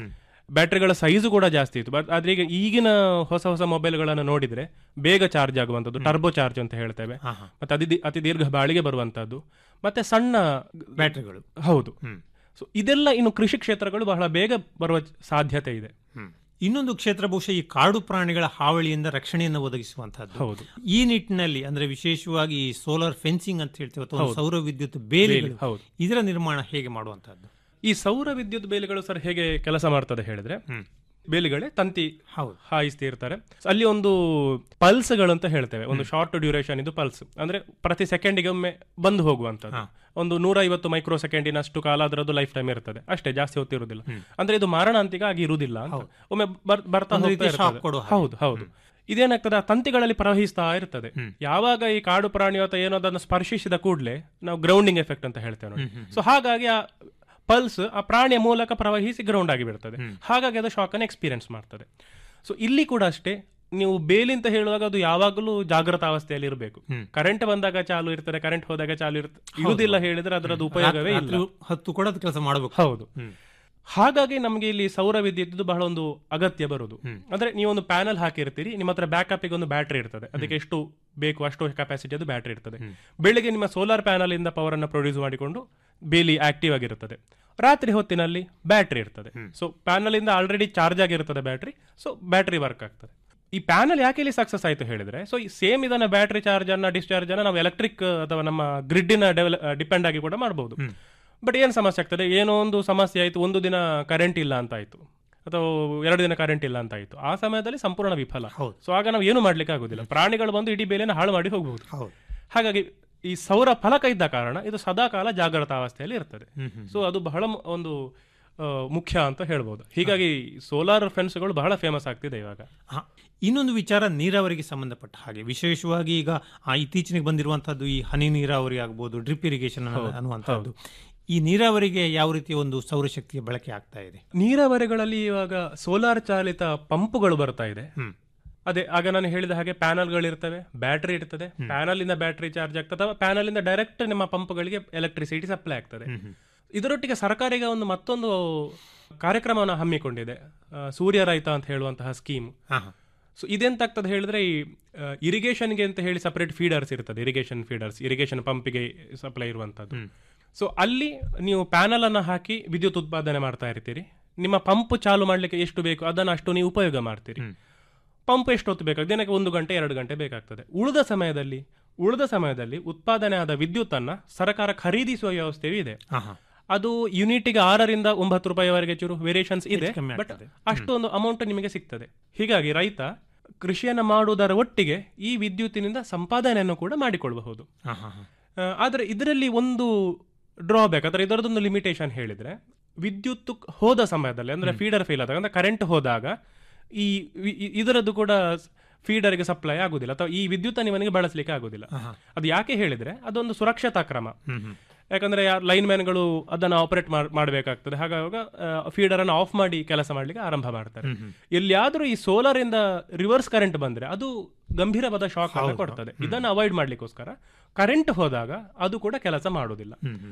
ಬ್ಯಾಟ್ರಿಗಳ ಸೈಜು ಕೂಡ ಜಾಸ್ತಿ ಇತ್ತು ಬಟ್ ಆದ್ರೆ ಈಗ ಈಗಿನ ಹೊಸ ಹೊಸ ಮೊಬೈಲ್ಗಳನ್ನು ನೋಡಿದ್ರೆ ಬೇಗ ಚಾರ್ಜ್ ಆಗುವಂಥದ್ದು ಟರ್ಬೋ ಚಾರ್ಜ್ ಅಂತ ಹೇಳ್ತೇವೆ ಹಾ, ಹಾ. ಮತ್ತೆ ಅತಿ ದಿ- ಅತಿ ದೀರ್ಘ ಬಾಳಿಗೆ ಬರುವಂತದ್ದು ಮತ್ತೆ ಸಣ್ಣ ಬ್ಯಾಟ್ರಿಗಳು ಹೌದು ಹ್ಮ್. ಸೊ ಇದೆಲ್ಲ ಇನ್ನು ಕೃಷಿ ಕ್ಷೇತ್ರಗಳು ಬಹಳ ಬೇಗ ಬರುವ ಸಾಧ್ಯತೆ ಇದೆ ಇನ್ನೊಂದು ಕ್ಷೇತ್ರ ಬಹುಶಃ ಈ ಕಾಡು ಪ್ರಾಣಿಗಳ ಹಾವಳಿಯಿಂದ ರಕ್ಷಣೆಯನ್ನು ಒದಗಿಸುವಂತಹದ್ದು ಹೌದು. ಈ ನಿಟ್ಟಿನಲ್ಲಿ ಅಂದ್ರೆ ವಿಶೇಷವಾಗಿ ಸೋಲಾರ್ ಫೆನ್ಸಿಂಗ್ ಅಂತ ಹೇಳ್ತೇವೆ ಅಥವಾ ಹೌದು. ಸೌರ ವಿದ್ಯುತ್ ಬೇಲಿಗಳು ಬೇಲಿ, ಹೌದು. ಇದರ ನಿರ್ಮಾಣ ಹೇಗೆ ಮಾಡುವಂತಹದ್ದು ಈ ಸೌರ ವಿದ್ಯುತ್ ಬೇಲಿಗಳು ಸರ್ ಹೇಗೆ ಕೆಲಸ ಮಾಡ್ತದೆ ಹೇಳಿದ್ರೆ ಬೇಲಿಗಳೇ ತಂತಿ ಹಾಯಿಸ್ತಾ ಇರ್ತಾರೆ ಅಲ್ಲಿ ಒಂದು ಪಲ್ಸ್ಗಳು ಅಂತ ಹೇಳ್ತೇವೆ ಒಂದು ಶಾರ್ಟ್ ಡ್ಯೂರೇಷನ್ ಇದು ಪಲ್ಸ್ ಅಂದ್ರೆ ಪ್ರತಿ ಸೆಕೆಂಡಿಗೆ ಒಮ್ಮೆ ಬಂದು ಹೋಗುವಂತದ್ದು ಒಂದು ನೂರ ಐವತ್ತು ಮೈಕ್ರೋ ಸೆಕೆಂಡಿನಷ್ಟು ಕಾಲ ಅದರದ್ದು ಲೈಫ್ ಟೈಮ್ ಇರ್ತದೆ ಅಷ್ಟೇ ಜಾಸ್ತಿ ಹೊತ್ತಿರುವುದಿಲ್ಲ ಅಂದ್ರೆ ಇದು ಮಾರಣಾಂತಿಕ ಆಗಿ ಇರುವುದಿಲ್ಲ ಅಂತ ಒಮ್ಮೆ ಬರ್- ಬರ್ತಾ ಒಂದು ಹೋಗ್ತಾ ರೀತಿಯ shock ಇರ್ತದೆ. ಕೊಡುವ ಹಾಗೆ. ಹೌದು ಹೌದು ಇದೇನಾಗ್ತದೆ ಆ ತಂತಿಗಳಲ್ಲಿ ಪ್ರವಹಿಸ್ತಾ ಇರ್ತದೆ ಯಾವಾಗ ಈ ಕಾಡು ಪ್ರಾಣಿ ಅಥವಾ ಏನೋ ಅದನ್ನು ಸ್ಪರ್ಶಿಸಿದ ಕೂಡಲೇ ನಾವು ಗ್ರೌಂಡಿಂಗ್ ಎಫೆಕ್ಟ್ ಅಂತ ಹೇಳ್ತೇವೆ ನೋಡಿ ಸೊ ಹಾಗಾಗಿ ಆ ಪಲ್ಸ್ ಆ ಪ್ರಾಣಿಯ ಮೂಲಕ ಪ್ರವಹಿಸಿ ಗ್ರೌಂಡ್ ಆಗಿ ಬಿಡ್ತದೆ ಹಾಗಾಗಿ ಅದು ಶಾಕ್ ಅನ್ನು ಎಕ್ಸ್ಪೀರಿಯನ್ಸ್ ಮಾಡ್ತದೆ ಸೊ ಇಲ್ಲಿ ಕೂಡ ಅಷ್ಟೇ ನೀವು ಬೇಲಿ ಅಂತ ಹೇಳುವಾಗ ಅದು ಯಾವಾಗಲೂ ಜಾಗೃತ ಅವಸ್ಥೆಯಲ್ಲಿ ಇರಬೇಕು ಕರೆಂಟ್ ಬಂದಾಗ ಚಾಲು ಇರ್ತದೆ ಕರೆಂಟ್ ಹೋದಾಗ ಚಾಲು ಇರ್ತದೆ ಇರುವುದಿಲ್ಲ ಹೇಳಿದ್ರೆ ಅದರದ್ದು ಉಪಯೋಗವೇ ರಾತ್ರಿ ಇಲ್ಲ ಹತ್ತು ಕೂಡ ಅದು ಕೆಲಸ ಮಾಡಬೇಕು ಹೌದು ಹಾಗಾಗಿ ನಮಗೆ ಇಲ್ಲಿ ಸೌರ ವಿದ್ಯುತ್ ಬಹಳ ಒಂದು ಅಗತ್ಯ ಬರುದು ಅಂದ್ರೆ ನೀವೊಂದು ಪ್ಯಾನಲ್ ಹಾಕಿರ್ತೀರಿ ನಿಮ್ಮ ಹತ್ರ ಬ್ಯಾಕಪ್ ಒಂದು ಬ್ಯಾಟ್ರಿ ಇರ್ತದೆ ಅದಕ್ಕೆ ಎಷ್ಟು ಬೇಕು ಅಷ್ಟು ಕೆಪಾಸಿಟಿ ಅದು ಬ್ಯಾಟ್ರಿ ಇರ್ತದೆ ಬೆಳಿಗ್ಗೆ ನಿಮ್ಮ ಸೋಲಾರ್ ಪ್ಯಾನಲ್ ಇಂದ ಪವರ್ ಅನ್ನು ಪ್ರೊಡ್ಯೂಸ್ ಮಾಡಿಕೊಂಡು ಬೇಲಿ ಆಕ್ಟಿವ್ ಆಗಿರುತ್ತದೆ ರಾತ್ರಿ ಹೊತ್ತಿನಲ್ಲಿ ಬ್ಯಾಟ್ರಿ ಇರ್ತದೆ ಸೊ ಪ್ಯಾನಲ್ ಇಂದ ಆಲ್ರೆಡಿ ಚಾರ್ಜ್ ಆಗಿರ್ತದೆ ಬ್ಯಾಟ್ರಿ ಸೊ ಬ್ಯಾಟ್ರಿ ವರ್ಕ್ ಆಗ್ತದೆ ಈ ಪ್ಯಾನಲ್ ಯಾಕೆ ಇಲ್ಲಿ ಸಕ್ಸಸ್ ಆಯ್ತು ಹೇಳಿದ್ರೆ ಸೊ ಈ ಸೇಮ್ ಇದನ್ನ ಬ್ಯಾಟ್ರಿ ಚಾರ್ಜ್ ಅನ್ನ ಡಿಸ್ಚಾರ್ಜ್ ಅನ್ನ ನಾವು ಎಲೆಕ್ಟ್ರಿಕ್ ಅಥವಾ ನಮ್ಮ ಗ್ರಿಡ್ಡಿನ ಡೆವಲ ಡಿಪೆಂಡ್ ಆಗಿ ಕೂಡ ಮಾಡಬಹುದು ಬಟ್ ಏನ್ ಸಮಸ್ಯೆ ಆಗ್ತದೆ ಏನೋ ಒಂದು ಸಮಸ್ಯೆ ಆಯ್ತು ಒಂದು ದಿನ ಕರೆಂಟ್ ಇಲ್ಲ ಅಂತ ಆಯ್ತು ಅಥವಾ ಎರಡು ದಿನ ಕರೆಂಟ್ ಇಲ್ಲ ಅಂತ ಆಯ್ತು ಆ ಸಮಯದಲ್ಲಿ ಸಂಪೂರ್ಣ ವಿಫಲ ಸೊ ಆಗ ನಾವು ಏನು ಮಾಡ್ಲಿಕ್ಕೆ ಆಗುದಿಲ್ಲ ಪ್ರಾಣಿಗಳು ಬಂದು ಇಡೀ ಬೇಲೆನ ಹಾಳು ಮಾಡಿ ಹೋಗಬಹುದು ಹಾಗಾಗಿ ಈ ಸೌರ ಫಲಕ ಇದ್ದ ಕಾರಣ ಇದು ಸದಾಕಾಲ ಜಾಗೃತ ಅವಸ್ಥೆಯಲ್ಲಿ ಇರ್ತದೆ ಸೊ ಅದು ಬಹಳ ಮ- ಒಂದು ಆ, ಮುಖ್ಯ ಅಂತ ಹೇಳ್ಬೋದು ಹೀಗಾಗಿ ಸೋಲಾರ್ ಫೆನ್ಸ್ಗಳು ಬಹಳ ಫೇಮಸ್ ಆಗ್ತಿದೆ ಇವಾಗ ಹ. ಇನ್ನೊಂದು ವಿಚಾರ ನೀರಾವರಿಗೆ ಸಂಬಂಧಪಟ್ಟ ಹಾಗೆ ವಿಶೇಷವಾಗಿ ಈಗ ಆ ಇತ್ತೀಚೆಗೆ ಬಂದಿರುವಂತಹದ್ದು ಈ ಹನಿ ನೀರಾವರಿ ಆಗ್ಬೋದು ಡ್ರಿಪ್ ಇರಿಗೇಷನ್ ಹೌದು, ಅನ್ನುವಂಥದ್ದು ಈ ನೀರಾವರಿಗೆ ಯಾವ ರೀತಿಯ ಒಂದು ಸೌರಶಕ್ತಿಯ ಬಳಕೆ ಆಗ್ತಾ ಇದೆ ನೀರಾವರಿಗಳಲ್ಲಿ ಇವಾಗ ಸೋಲಾರ್ ಚಾಲಿತ ಪಂಪುಗಳು ಬರ್ತಾ ಇದೆ ಅದೇ ಆಗ ನಾನು ಹೇಳಿದ ಹಾಗೆ ಪ್ಯಾನಲ್ಗಳು ಇರ್ತವೆ ಬ್ಯಾಟರಿ ಇರ್ತದೆ ಪ್ಯಾನಲ್ ಇಂದ ಬ್ಯಾಟರಿ ಚಾರ್ಜ್ ಆಗ್ತದೆ ಅಥವಾ ಪ್ಯಾನಲ್ ಇಂದ ಡೈರೆಕ್ಟ್ ನಿಮ್ಮ ಪಂಪ್ಗಳಿಗೆ ಎಲೆಕ್ಟ್ರಿಸಿಟಿ ಸಪ್ಲೈ ಆಗ್ತದೆ ಇದರೊಟ್ಟಿಗೆ ಸರ್ಕಾರ ಈಗ ಒಂದು ಮತ್ತೊಂದು ಕಾರ್ಯಕ್ರಮವನ್ನು ಹಮ್ಮಿಕೊಂಡಿದೆ ಆ, ಸೂರ್ಯ ರೈತ ಅಂತ ಹೇಳುವಂತಹ ಸ್ಕೀಮ್ ಸೊ ಇದೆಂತಾಗ್ತದೆ ಹೇಳಿದ್ರೆ ಈ ಇರಿಗೇಷನ್ಗೆ ಅಂತ ಹೇಳಿ ಸಪರೇಟ್ ಫೀಡರ್ಸ್ ಇರ್ತದೆ ಇರಿಗೇಷನ್ ಫೀಡರ್ಸ್ ಇರಿಗೇಷನ್ ಪಂಪಿಗೆ ಸಪ್ಲೈ ಇರುವಂತದ್ದು ಸೊ ಅಲ್ಲಿ ನೀವು ಪ್ಯಾನಲ್ ಅನ್ನ ಹಾಕಿ ವಿದ್ಯುತ್ ಉತ್ಪಾದನೆ ಮಾಡ್ತಾ ಇರ್ತೀರಿ ನಿಮ್ಮ ಪಂಪ್ ಚಾಲು ಮಾಡ್ಲಿಕ್ಕೆ ಎಷ್ಟು ಬೇಕು ಅದನ್ನು ಅಷ್ಟು ನೀವು ಉಪಯೋಗ ಮಾಡ್ತೀರಿ ಪಂಪ್ ಎಷ್ಟು ಹೊತ್ತು ಬೇಕಾಗ್ತದೆ ದಿನಕ್ಕೆ ಒಂದು ಗಂಟೆ ಎರಡು ಗಂಟೆ ಬೇಕಾಗ್ತದೆ ಉಳಿದ ಸಮಯದಲ್ಲಿ ಉಳಿದ ಸಮಯದಲ್ಲಿ ಉತ್ಪಾದನೆ ಆದ ವಿದ್ಯುತ್ ಅನ್ನ ಸರ್ಕಾರ ಖರೀದಿಸುವ ವ್ಯವಸ್ಥೆಯೂ ಇದೆ ಅದು ಯೂನಿಟ್ಗೆ ಆರರಿಂದ ಒಂಬತ್ತು ರೂಪಾಯಿವರೆಗೆ ಚೂರು ವೇರಿಯೇಷನ್ಸ್ ಇದೆ ಕಮ್ಮಿ ಬಟ್ ಅಷ್ಟೊಂದು ಅಮೌಂಟ್ ನಿಮಗೆ ಸಿಗ್ತದೆ ಹೀಗಾಗಿ ರೈತ ಕೃಷಿಯನ್ನ ಮಾಡುವುದರ ಒಟ್ಟಿಗೆ ಈ ವಿದ್ಯುತ್ತಿನಿಂದ ಸಂಪಾದನೆಯನ್ನು ಕೂಡ ಮಾಡಿಕೊಳ್ಳಬಹುದು ಆ, ಆದ್ರೆ ಇದರಲ್ಲಿ ಒಂದು ಡ್ರಾಬ್ಯಾಕ್ ಅಂದ್ರೆ ಇದರದೊಂದು ಲಿಮಿಟೇಷನ್ ಹೇಳಿದ್ರೆ ವಿದ್ಯುತ್ ಹೋದ ಸಮಯದಲ್ಲಿ ಅಂದ್ರೆ ಫೀಡರ್ ಫೇಲ್ ಆದಾಗ ಅಂದ್ರೆ ಕರೆಂಟ್ ಹೋದಾಗ ಈ ವಿ- ಇ- ಇದರದ್ದು ಕೂಡ ಫೀಡರ್ಗೆ ಸಪ್ಲೈ ಆಗುದಿಲ್ಲ ಅಥವಾ ಈ ವಿದ್ಯುತ್ ಇವನಿಗೆ ಬಳಸಲಿಕ್ಕೆ ಆಗುದಿಲ್ಲ ಅದು ಯಾಕೆ ಹೇಳಿದ್ರೆ ಅದೊಂದು ಸುರಕ್ಷತಾ ಕ್ರಮ ಯಾಕಂದ್ರೆ ಲೈನ್ ಮ್ಯಾನ್ಗಳು ಅದನ್ನ ಆಪರೇಟ್ ಮಾಡಬೇಕಾಗ್ತದೆ ಹಾಗಾಗ ಫೀಡರ್ ಅನ್ನು ಆಫ್ ಮಾಡಿ ಕೆಲಸ ಮಾಡ್ಲಿಕ್ಕೆ ಆರಂಭ ಮಾಡ್ತಾರೆ ಎಲ್ಲಿಯಾದ್ರೂ ಈ ಸೋಲಾರ್ ಇಂದ ರಿವರ್ಸ್ ಕರೆಂಟ್ ಬಂದ್ರೆ ಅದು ಗಂಭೀರವಾದ ಶಾಕ್ ಅನ್ನು ಕೊಡ್ತದೆ ಇದನ್ನು ಅವಾಯ್ಡ್ ಮಾಡ್ಲಿಕ್ಕೋಸ್ಕರ ಕರೆಂಟ್ ಹೋದಾಗ ಅದು ಕೂಡ ಕೆಲಸ ಮಾಡುವುದಿಲ್ಲ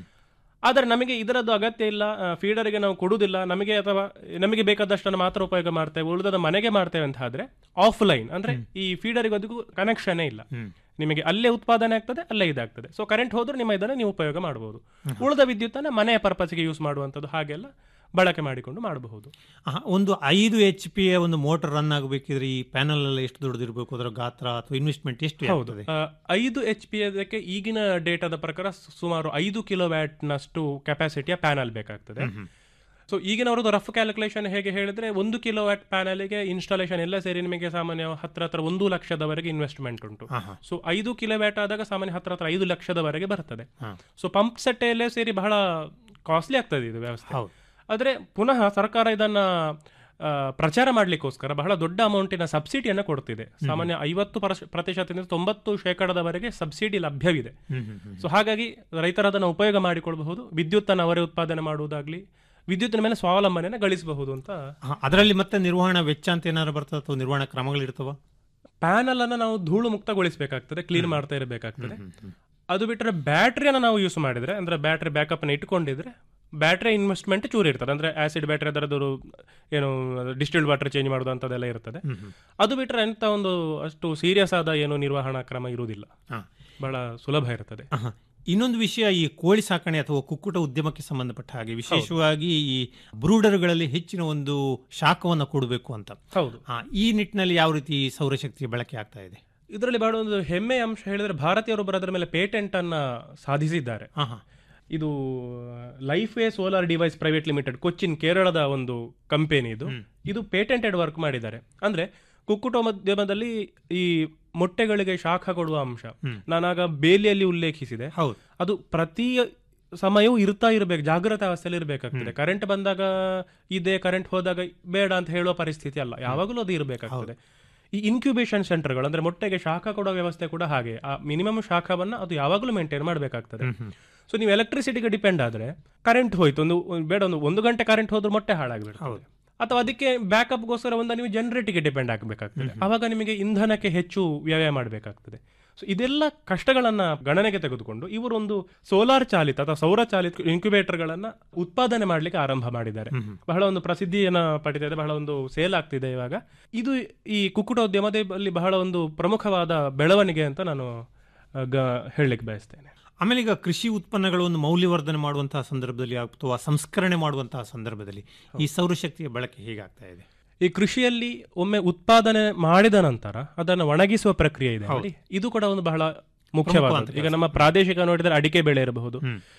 ಆದರೆ ನಮಗೆ ಇದರದ್ದು ಅಗತ್ಯ ಇಲ್ಲ ಫೀಡರ್ಗೆ ನಾವು ಕೊಡುವುದಿಲ್ಲ ನಮಗೆ ಅಥವಾ ನಮಗೆ ಬೇಕಾದಷ್ಟನ್ನು ಮಾತ್ರ ಉಪಯೋಗ ಮಾಡ್ತೇವೆ ಉಳಿದದ ಮನೆಗೆ ಮಾಡ್ತೇವೆ ಅಂತ ಆದ್ರೆ ಆಫ್ಲೈನ್ ಅಂದ್ರೆ ಈ ಫೀಡರ್ಗೆ ಅದಕ್ಕೂ ಕನೆಕ್ಷನ್ ಇಲ್ಲ ನಿಮಗೆ ಅಲ್ಲೇ ಉತ್ಪಾದನೆ ಆಗ್ತದೆ ಅಲ್ಲೇ ಇದಾಗ್ತದೆ ಸೊ ಕರೆಂಟ್ ಹೋದ್ರೆ ನಿಮ್ಮ ಇದನ್ನು ನೀವು ಉಪಯೋಗ ಮಾಡಬಹುದು ಉಳಿದ ವಿದ್ಯುತ್ತನ್ನ ಮನೆಯ ಪರ್ಪಸ್ಗೆ ಯೂಸ್ ಮಾಡುವಂಥದ್ದು ಹಾಗೆಲ್ಲ ಬಳಕೆ ಮಾಡಿಕೊಂಡು ಮಾಡಬಹುದು ಆಹಾ, ಒಂದು ಐದು ಎಚ್ ಪಿ ಒಂದು ಮೋಟರ್ ರನ್ ಆಗಬೇಕಿದ್ರೆ ಈ ಪ್ಯಾನಲ್ ಎಲ್ಲ ಎಷ್ಟು ದೊಡ್ಡದಿರಬೇಕು ಅದರ ಗಾತ್ರ ಅಥವಾ ಇನ್ವೆಸ್ಟ್ಮೆಂಟ್ ಎಷ್ಟು ಹೌದು ಆಗ್ತದೆ ಆ, ಐದು ಎಚ್ ಪಿ ಅದಕ್ಕೆ ಈಗಿನ ಡೇಟಾದ ಪ್ರಕಾರ ಸು- ಸುಮಾರು ಐದು ಕಿಲೋ ನಷ್ಟು ಕೆಪಾಸಿಟಿಯ ಪ್ಯಾನಲ್ ಬೇಕಾಗ್ತದೆ ಸೊ ಈಗಿನವರದ್ದು ರಫ್ ಕ್ಯಾಲ್ಕುಲೇಷನ್ ಹೇಗೆ ಹೇಳಿದ್ರೆ ಒಂದು ಕಿಲೋ ವ್ಯಾಟ್ ಪ್ಯಾನಲ್ಗೆ ಇನ್ಸ್ಟಾಲೇಷನ್ ಎಲ್ಲ ಸೇರಿ ನಿಮಗೆ ಸಾಮಾನ್ಯ ಹತ್ರ ಹತ್ರ ಒಂದು ಲಕ್ಷದವರೆಗೆ ಇನ್ವೆಸ್ಟ್ಮೆಂಟ್ ಉಂಟು ಸೊ ಐದು ಕಿಲೋ ವ್ಯಾಟ್ ಆದಾಗ ಸಾಮಾನ್ಯ ಹತ್ರ ಹತ್ರ ಐದು ಲಕ್ಷದವರೆಗೆ ಬರ್ತದೆ ಸೊ ಪಂಪ್ ಸೆಟ್ ಎಲ್ಲೇ ಸೇರಿ ಬಹಳ ಕಾಸ್ಟ್ಲಿ ಆಗ್ತದೆ ಇದು ವ್ಯವಸ್ಥೆ ಆದ್ರೆ ಪುನಃ ಸರ್ಕಾರ ಇದನ್ನ ಆ, ಪ್ರಚಾರ ಮಾಡ್ಲಿಕ್ಕೋಸ್ಕರ ಬಹಳ ದೊಡ್ಡ ಅಮೌಂಟಿನ ಸಬ್ಸಿಡಿಯನ್ನ ಕೊಡ್ತಿದೆ ಸಾಮಾನ್ಯ ಐವತ್ತು ಪರ್ಶ- ಪ್ರತಿಶತದಿಂದ ತೊಂಬತ್ತು ಶೇಕಡದವರೆಗೆ ಸಬ್ಸಿಡಿ ಲಭ್ಯವಿದೆ ಸೊ ಹಾಗಾಗಿ ರೈತರ ಅದನ್ನು ಉಪಯೋಗ ಮಾಡಿಕೊಳ್ಳಬಹುದು ವಿದ್ಯುತ್ತನ್ನು ಅವರೇ ಉತ್ಪಾದನೆ ಮಾಡುವುದಾಗ್ಲಿ ವಿದ್ಯುತ್ತಿನ ಮೇಲೆ ಸ್ವಾವಲಂಬನೆಯನ್ನು ಗಳಿಸಬಹುದು ಅಂತ ಅದರಲ್ಲಿ ಮತ್ತೆ ನಿರ್ವಹಣಾ ವೆಚ್ಚ ಅಂತ ಏನಾದ್ರು ಬರ್ತದೆ ಅಥವಾ ನಿರ್ವಹಣಾ ಕ್ರಮಗಳಿರ್ತವ ಪ್ಯಾನಲ್ ಅನ್ನು ನಾವು ಧೂಳು ಮುಕ್ತಗೊಳಿಸಬೇಕಾಗ್ತದೆ ಕ್ಲೀನ್ ಮಾಡ್ತಾ ಇರಬೇಕಾಗ್ತದೆ ಅದು ಬಿಟ್ಟರೆ ಬ್ಯಾಟ್ರಿಯನ್ನು ನಾವು ಯೂಸ್ ಮಾಡಿದ್ರೆ ಅಂದ್ರೆ ಬ್ಯಾಟ್ರಿ ಬ್ಯಾಕಪ್ ಇಟ್ಕೊಂಡಿದ್ರೆ ಬ್ಯಾಟ್ರಿ ಇನ್ವೆಸ್ಟ್ಮೆಂಟ್ ಚೂರು ಇರ್ತದೆ ಅಂದ್ರೆ ಆಸಿಡ್ ಬ್ಯಾಟ್ರಿ ಅದರದ್ದು ಏನು ಡಿಸ್ಟಿಲ್ಡ್ ವಾಟರ್ ಚೇಂಜ್ ಮಾಡೋದು ಅಂತದೆಲ್ಲ ಇರ್ತದೆ ಅದು ಬಿಟ್ಟರೆ ಎಂತ ಒಂದು ಅಷ್ಟು ಸೀರಿಯಸ್ ಆದ ಏನು ನಿರ್ವಹಣಾ ಕ್ರಮ ಇರುವುದಿಲ್ಲ ಹಾ. ಬಹಳ ಸುಲಭ ಇರ್ತದೆ ಆಹಾ. ಇನ್ನೊಂದು ವಿಷಯ ಈ ಕೋಳಿ ಸಾಕಣೆ ಅಥವಾ ಕುಕ್ಕುಟ ಉದ್ಯಮಕ್ಕೆ ಸಂಬಂಧಪಟ್ಟ ಹಾಗೆ ವಿಶೇಷವಾಗಿ ಈ ಬ್ರೂಡರ್ಗಳಲ್ಲಿ ಹೆಚ್ಚಿನ ಒಂದು ಶಾಖವನ್ನು ಕೊಡಬೇಕು ಅಂತ ಹೌದು ಆ, ಈ ನಿಟ್ಟಿನಲ್ಲಿ ಯಾವ ರೀತಿ ಸೌರಶಕ್ತಿಯ ಬಳಕೆ ಆಗ್ತಾ ಇದೆ ಇದರಲ್ಲಿ ಬಹಳ ಒಂದು ಹೆಮ್ಮೆ ಅಂಶ ಹೇಳಿದ್ರೆ ಭಾರತೀಯರೊಬ್ಬರು ಅದರ ಮೇಲೆ ಪೇಟೆಂಟ್ ಅನ್ನ ಸಾಧಿಸಿದ್ದಾರೆ ಆಹಾ. ಇದು life way solar device private limited Cochin ಕೇರಳದ ಒಂದು ಕಂಪನಿ ಇದು ಇದು ಪೇಟೆಂಟೆಡ್ ವರ್ಕ್ ಮಾಡಿದ್ದಾರೆ ಅಂದ್ರೆ ಕುಕ್ಕುಟೋದ್ಯಮದಲ್ಲಿ ಈ ಮೊಟ್ಟೆಗಳಿಗೆ ಶಾಖ ಕೊಡುವ ಅಂಶ ನಾನಾಗ ಬೇಲಿಯಲ್ಲಿ ಉಲ್ಲೇಖಿಸಿದೆ ಹೌದು ಅದು ಪ್ರತಿ ಸಮಯವೂ ಇರ್ತಾ ಇರಬೇಕು ಜಾಗೃತ ಅವಸ್ಥೆಯಲ್ಲಿ ಇರಬೇಕಾಗ್ತದೆ ಕರೆಂಟ್ ಬಂದಾಗ ಇದೆ ಕರೆಂಟ್ ಹೋದಾಗ ಬೇಡ ಅಂತ ಹೇಳುವ ಪರಿಸ್ಥಿತಿ ಅಲ್ಲ ಯಾವಾಗಲೂ ಅದು ಇರಬೇಕಾಗ್ತದೆ ಈ ಇನ್ಕ್ಯುಬೇಷನ್ ಸೆಂಟರ್ಗಳು ಅಂದ್ರೆ ಮೊಟ್ಟೆಗೆ ಶಾಖ ಕೊಡೋ ವ್ಯವಸ್ಥೆ ಕೂಡ ಹಾಗೆ ಆ ಮಿನಿಮಮ್ ಶಾಖವನ್ನ ಅದು ಯಾವಾಗಲೂ ಮೇಂಟೈನ್ ಮಾಡಬೇಕಾಗ್ತದೆ ಸೊ ನೀವು ಎಲೆಕ್ಟ್ರಿಸಿಟಿಗೆ ಡಿಪೆಂಡ್ ಆದ್ರೆ ಕರೆಂಟ್ ಹೋಯ್ತು ಒಂದು ಬೇಡ ಒಂದು ಒಂದು ಗಂಟೆ ಕರೆಂಟ್ ಹೋದ್ರೆ ಮೊಟ್ಟೆ ಹಾಳಾಗ್ಬಿಡ್ತದೆ ಅಥವಾ ಅದಕ್ಕೆ ಬ್ಯಾಕಪ್ಗೋಸ್ಕರ ಒಂದು ನೀವು ಜನರೇಟಿಗೆ ಡಿಪೆಂಡ್ ಆಗಬೇಕಾಗ್ತದೆ ಅವಾಗ ನಿಮಗೆ ಇಂಧನಕ್ಕೆ ಹೆಚ್ಚು ವ್ಯಯ ಮಾಡಬೇಕಾಗ್ತದೆ ಸೊ ಇದೆಲ್ಲ ಕಷ್ಟಗಳನ್ನ ಗಣನೆಗೆ ತೆಗೆದುಕೊಂಡು ಇವರು ಒಂದು ಸೋಲಾರ್ ಚಾಲಿತ ಅಥವಾ ಸೌರ ಚಾಲಿತ ಇನ್ಕ್ಯುಬೇಟರ್ಗಳನ್ನ ಉತ್ಪಾದನೆ ಮಾಡಲಿಕ್ಕೆ ಆರಂಭ ಮಾಡಿದ್ದಾರೆ ಬಹಳ ಒಂದು ಪ್ರಸಿದ್ಧಿಯನ್ನ ಪಡಿತಾ ಇದೆ ಬಹಳ ಒಂದು ಸೇಲ್ ಆಗ್ತಿದೆ ಇವಾಗ ಇದು ಈ ಕುಕ್ಕುಟೋದ್ಯಮದಲ್ಲಿ ಬಹಳ ಒಂದು ಪ್ರಮುಖವಾದ ಬೆಳವಣಿಗೆ ಅಂತ ನಾನು ಆ, ಗ- ಹೇಳಲಿಕ್ಕೆ ಬಯಸ್ತೇನೆ ಆಮೇಲೆ ಈಗ ಕೃಷಿ ಉತ್ಪನ್ನಗಳು ಒಂದು ಮೌಲ್ಯವರ್ಧನೆ ಮಾಡುವಂತಹ ಸಂದರ್ಭದಲ್ಲಿ ಅಥವಾ ಸಂಸ್ಕರಣೆ ಮಾಡುವಂತಹ ಸಂದರ್ಭದಲ್ಲಿ ಈ ಸೌರಶಕ್ತಿಯ ಬಳಕೆ ಹೇಗಾಗ್ತಾ ಇದೆ ಈ ಕೃಷಿಯಲ್ಲಿ ಒಮ್ಮೆ ಉತ್ಪಾದನೆ ಮಾಡಿದ ನಂತರ ಅದನ್ನು ಒಣಗಿಸುವ ಪ್ರಕ್ರಿಯೆ ಇದೆ ನೋಡಿ. ಇದು ಕೂಡ ಒಂದು ಬಹಳ ಮುಖ್ಯವಾದ ಈಗ ನಮ್ಮ ಪ್ರಾದೇಶಿಕ ನೋಡಿದರೆ ಅಡಿಕೆ ಬೆಳೆ ಇರಬಹುದು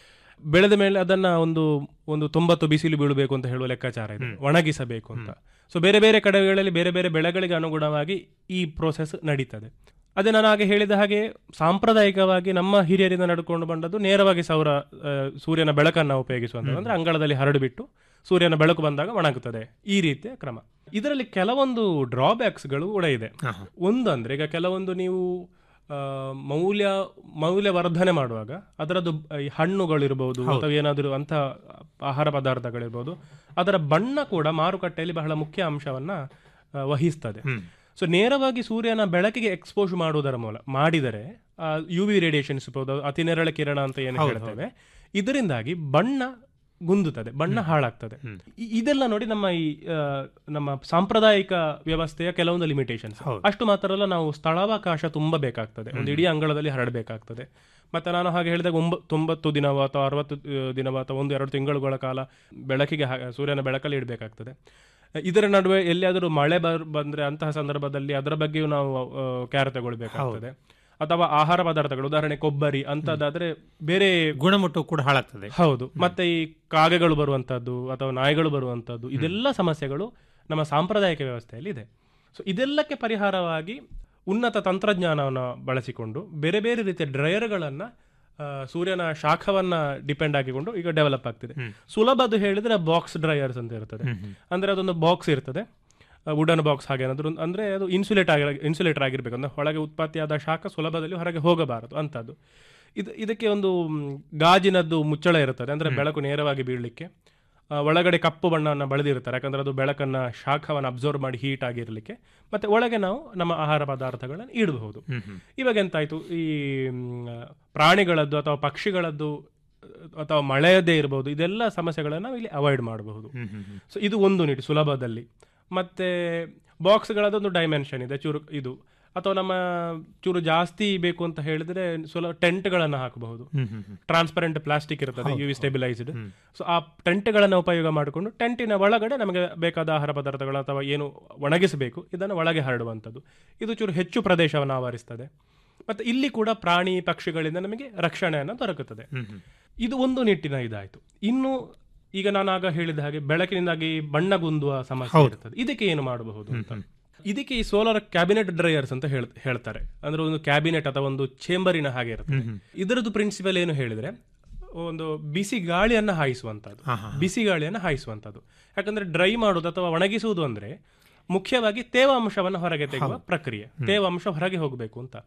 ಬೆಳೆದ ಮೇಲೆ ಅದನ್ನ ಒಂದು ಒಂದು ತೊಂಬತ್ತು ಬಿಸಿಲು ಬೀಳಬೇಕು ಅಂತ ಹೇಳುವ ಲೆಕ್ಕಾಚಾರ ಇದೆ ಒಣಗಿಸಬೇಕು ಅಂತ ಸೊ ಬೇರೆ ಬೇರೆ ಕಡೆಗಳಲ್ಲಿ ಬೇರೆ ಬೇರೆ ಬೆಳೆಗಳಿಗೆ ಅನುಗುಣವಾಗಿ ಈ ಪ್ರೋಸೆಸ್ ನಡೀತದೆ ಅದೇ ನಾನು ಹಾಗೆ ಹೇಳಿದ ಹಾಗೆ ಸಾಂಪ್ರದಾಯಿಕವಾಗಿ ನಮ್ಮ ಹಿರಿಯರಿಂದ ನಡ್ಕೊಂಡು ಬಂದದ್ದು ನೇರವಾಗಿ ಸೌರ ಆ, ಸೂರ್ಯನ ಬೆಳಕನ್ನು ಉಪಯೋಗಿಸುವಂಥದ್ದು ಅಂದ್ರೆ ಅಂಗಳದಲ್ಲಿ ಹರಡುಬಿಟ್ಟು ಸೂರ್ಯನ ಬೆಳಕು ಬಂದಾಗ ಒಣಗುತ್ತದೆ ಈ ರೀತಿಯ ಕ್ರಮ ಇದರಲ್ಲಿ ಕೆಲವೊಂದು ಡ್ರಾಬ್ಯಾಕ್ಸ್ಗಳು ಕೂಡ ಇದೆ ಒಂದು ಅಂದ್ರೆ ಈಗ ಕೆಲವೊಂದು ನೀವು ಆ, ಮೌಲ್ಯ ಮೌಲ್ಯವರ್ಧನೆ ಮಾಡುವಾಗ ಅದರದ್ದು ಬ- ಈ ಹಣ್ಣುಗಳಿರ್ಬೋದು ಅಥವಾ ಏನಾದರೂ ಅಂತ ಆಹಾರ ಪದಾರ್ಥಗಳಿರ್ಬೋದು ಅದರ ಬಣ್ಣ ಕೂಡ ಮಾರುಕಟ್ಟೆಯಲ್ಲಿ ಬಹಳ ಮುಖ್ಯ ಅಂಶವನ್ನ ಆ, ವಹಿಸ್ತದೆ ಸೊ ನೇರವಾಗಿ ಸೂರ್ಯನ ಬೆಳಕಿಗೆ ಎಕ್ಸ್ಪೋಸ್ ಮಾಡುವುದರ ಮೂಲ ಮಾಡಿದರೆ ಯು ವಿ ರೇಡಿಯೇಷನ್ಸ್ ಇರ್ಬೋದು ಅತಿ ನೇರಳೆ ಕಿರಣ ಅಂತ ಏನು ಹೇಳ್ತೇವೆ ಇದರಿಂದಾಗಿ ಬಣ್ಣ ಗುಂದುತ್ತದೆ ಬಣ್ಣ ಹಾಳಾಗ್ತದೆ ಇ- ಇದೆಲ್ಲ ನೋಡಿ ನಮ್ಮ ಈ ಆ, ನಮ್ಮ ಸಾಂಪ್ರದಾಯಿಕ ವ್ಯವಸ್ಥೆಯ ಕೆಲವೊಂದು ಲಿಮಿಟೇಷನ್ಸ್ ಅಷ್ಟು ಮಾತ್ರ ಅಲ್ಲ ನಾವು ಸ್ಥಳಾವಕಾಶ ತುಂಬ ಬೇಕಾಗ್ತದೆ ಒಂದು ಇಡೀ ಅಂಗಳದಲ್ಲಿ ಹರಡಬೇಕಾಗ್ತದೆ ಮತ್ತೆ ನಾನು ಹಾಗೆ ಹೇಳಿದಾಗ ಒಂಬ ತೊಂಬತ್ತು ದಿನವ ಅಥವಾ ಅರವತ್ತು ಆ, ದಿನವ ಅಥವಾ ಒಂದು ಎರಡು ತಿಂಗಳುಗಳ ಕಾಲ ಬೆಳಕಿಗೆ ಹಾ- ಸೂರ್ಯನ ಬೆಳಕಲ್ಲಿ ಇಡಬೇಕಾಗ್ತದೆ ಇದರ ನಡುವೆ ಎಲ್ಲಿಯಾದರೂ ಮಳೆ ಬರ್ ಬಂದ್ರೆ ಅಂತಹ ಸಂದರ್ಭದಲ್ಲಿ ಅದರ ಬಗ್ಗೆಯೂ ನಾವು ಕ್ಯಾರ್ ತಗೊಳ್ಬೇಕಾಗ್ತದೆ ಅಥವಾ ಆಹಾರ ಪದಾರ್ಥಗಳು ಉದಾಹರಣೆ ಕೊಬ್ಬರಿ ಅಂತದಾದ್ರೆ ಬೇರೆ ಗುಣಮಟ್ಟವು ಕೂಡ ಹಾಳಾಗ್ತದೆ ಹೌದು ಮತ್ತೆ ಈ ಕಾಗೆಗಳು ಬರುವಂತದ್ದು ಅಥವಾ ನಾಯಿಗಳು ಬರುವಂತದ್ದು ಇದೆಲ್ಲ ಸಮಸ್ಯೆಗಳು ನಮ್ಮ ಸಾಂಪ್ರದಾಯಿಕ ವ್ಯವಸ್ಥೆಯಲ್ಲಿ ಇದೆ ಸೊ ಇದೆಲ್ಲಕ್ಕೆ ಪರಿಹಾರವಾಗಿ ಉನ್ನತ ತಂತ್ರಜ್ಞಾನವನ್ನು ಬಳಸಿಕೊಂಡು ಬೇರೆ ಬೇರೆ ರೀತಿಯ ಡ್ರೈಯರ್ಗಳನ್ನ ಆ, ಸೂರ್ಯನ ಶಾಖವನ್ನ ಡಿಪೆಂಡ್ ಆಗಿಕೊಂಡು ಈಗ ಡೆವಲಪ್ ಆಗ್ತಿದೆ ಸುಲಭದು ಹೇಳಿದ್ರೆ ಬಾಕ್ಸ್ ಡ್ರೈಯರ್ಸ್ ಅಂತ ಇರ್ತದೆ ಅಂದ್ರೆ ಅದೊಂದು ಬಾಕ್ಸ್ ಇರ್ತದೆ ವುಡನ್ ಬಾಕ್ಸ್ ಹಾಗೆ ಏನಾದ್ರು ಒಂದು- ಅಂದ್ರೆ ಅದು ಇನ್ಸುಲೇಟ್ ಆಗಿ ಇನ್ಸುಲೇಟರ್ ಆಗಿರ್ಬೇಕು ಅಂದ್ರೆ ಒಳಗೆ ಉತ್ಪತ್ತಿಯಾದ ಶಾಖ ಸುಲಭದಲ್ಲಿ ಹೊರಗೆ ಹೋಗಬಾರದು ಅಂತದ್ದು ಇದು ಇದಕ್ಕೆ ಒಂದು ಮ್, ಗಾಜಿನದ್ದು ಮುಚ್ಚಳ ಇರುತ್ತದೆ ಅಂದ್ರೆ ಬೆಳಕು ನೇರವಾಗಿ ಬೀಳಲಿಕ್ಕೆ ಆ, ಒಳಗಡೆ ಕಪ್ಪು ಬಣ್ಣವನ್ನು ಬಳದಿರ್ತಾರೆ ಯಾಕಂದ್ರೆ ಅದು ಬೆಳಕನ್ನ ಶಾಖವನ್ನು ಅಬ್ಸರ್ವ್ ಮಾಡಿ ಹೀಟ್ ಆಗಿರಲಿಕ್ಕೆ ಮತ್ತೆ ಒಳಗೆ ನಾವು ನಮ್ಮ ಆಹಾರ ಪದಾರ್ಥಗಳನ್ನು ಇಡಬಹುದು ಇವಾಗ ಎಂತಾಯ್ತು ಈ ಮ್, ಪ್ರಾಣಿಗಳದ್ದು ಅಥವಾ ಪಕ್ಷಿಗಳದ್ದು ಅಥವಾ ಮಳೆಯದೇ ಇರಬಹುದು ಇದೆಲ್ಲ ಸಮಸ್ಯೆಗಳನ್ನು ನಾವು ಇಲ್ಲಿ ಅವಾಯ್ಡ್ ಮಾಡಬಹುದು ಸೊ ಇದು ಒಂದು ನಿಟ್ಟು ಸುಲಭದಲ್ಲಿ ಮತ್ತೆ ಬಾಕ್ಸ್ಗಳದೊಂದು ಡೈಮೆನ್ಷನ್ ಇದೆ ಚೂರು ಇದು ಅಥವಾ ನಮ್ಮ ಚೂರು ಜಾಸ್ತಿ ಬೇಕು ಅಂತ ಹೇಳಿದ್ರೆ ಸುಲಭ ಟೆಂಟ್ಗಳನ್ನು ಹಾಕಬಹುದು ಟ್ರಾನ್ಸ್ಪರೆಂಟ್ ಪ್ಲಾಸ್ಟಿಕ್ ಇರ್ತದೆ ಯು ವಿ ಸ್ಟೆಬಿಲೈಸ್ಡ್ ಸೊ ಆ ಟೆಂಟ್ಗಳನ್ನು ಉಪಯೋಗ ಮಾಡಿಕೊಂಡು ಟೆಂಟಿನ ಒಳಗಡೆ ನಮಗೆ ಬೇಕಾದ ಆಹಾರ ಪದಾರ್ಥಗಳು ಅಥವಾ ಏನು ಒಣಗಿಸಬೇಕು ಇದನ್ನು ಒಳಗೆ ಹರಡುವಂಥದ್ದು ಇದು ಚೂರು ಹೆಚ್ಚು ಪ್ರದೇಶವನ್ನು ಆವರಿಸ್ತದೆ ಮತ್ತೆ ಇಲ್ಲಿ ಕೂಡ ಪ್ರಾಣಿ ಪಕ್ಷಿಗಳಿಂದ ನಮಗೆ ರಕ್ಷಣೆಯನ್ನು ದೊರಕುತ್ತದೆ ಇದು ಒಂದು ನಿಟ್ಟಿನ ಇದಾಯ್ತು ಇನ್ನು ಈಗ ನಾನು ಆಗ ಹೇಳಿದ ಹಾಗೆ ಬೆಳಕಿನಿಂದಾಗಿ ಬಣ್ಣಗುಂದುವ ಸಮಸ್ಯೆ ಇರ್ತದೆ ಇದಕ್ಕೆ ಏನು ಮಾಡಬಹುದು ಅಂತ ಇದಕ್ಕೆ ಈ ಸೋಲಾರ್ ಕ್ಯಾಬಿನೆಟ್ ಡ್ರೈಯರ್ಸ್ ಅಂತ ಹೇಳ್- ಹೇಳ್ತಾರೆ ಅಂದ್ರೆ ಒಂದು ಕ್ಯಾಬಿನೆಟ್ ಅಥವಾ ಒಂದು ಚೇಂಬರಿನ ಹಾಗೆ ಇರುತ್ತೆ ಇದರದ್ದು ಪ್ರಿನ್ಸಿಪಲ್ ಏನು ಹೇಳಿದ್ರೆ ಒಂದು ಬಿಸಿ ಗಾಳಿಯನ್ನ ಹಾಯಿಸುವಂತದ್ದು ಬಿಸಿ ಗಾಳಿಯನ್ನ ಹಾಯಿಸುವಂತದ್ದು ಯಾಕಂದ್ರೆ ಡ್ರೈ ಮಾಡುವುದು ಅಥವಾ ಒಣಗಿಸುವುದು ಅಂದ್ರೆ ಮುಖ್ಯವಾಗಿ ತೇವಾಂಶವನ್ನು ಹೊರಗೆ ತೆಗೆಯುವ ಪ್ರಕ್ರಿಯೆ ತೇವಾಂಶ ಹೊರಗೆ ಹೋಗಬೇಕು ಅಂತ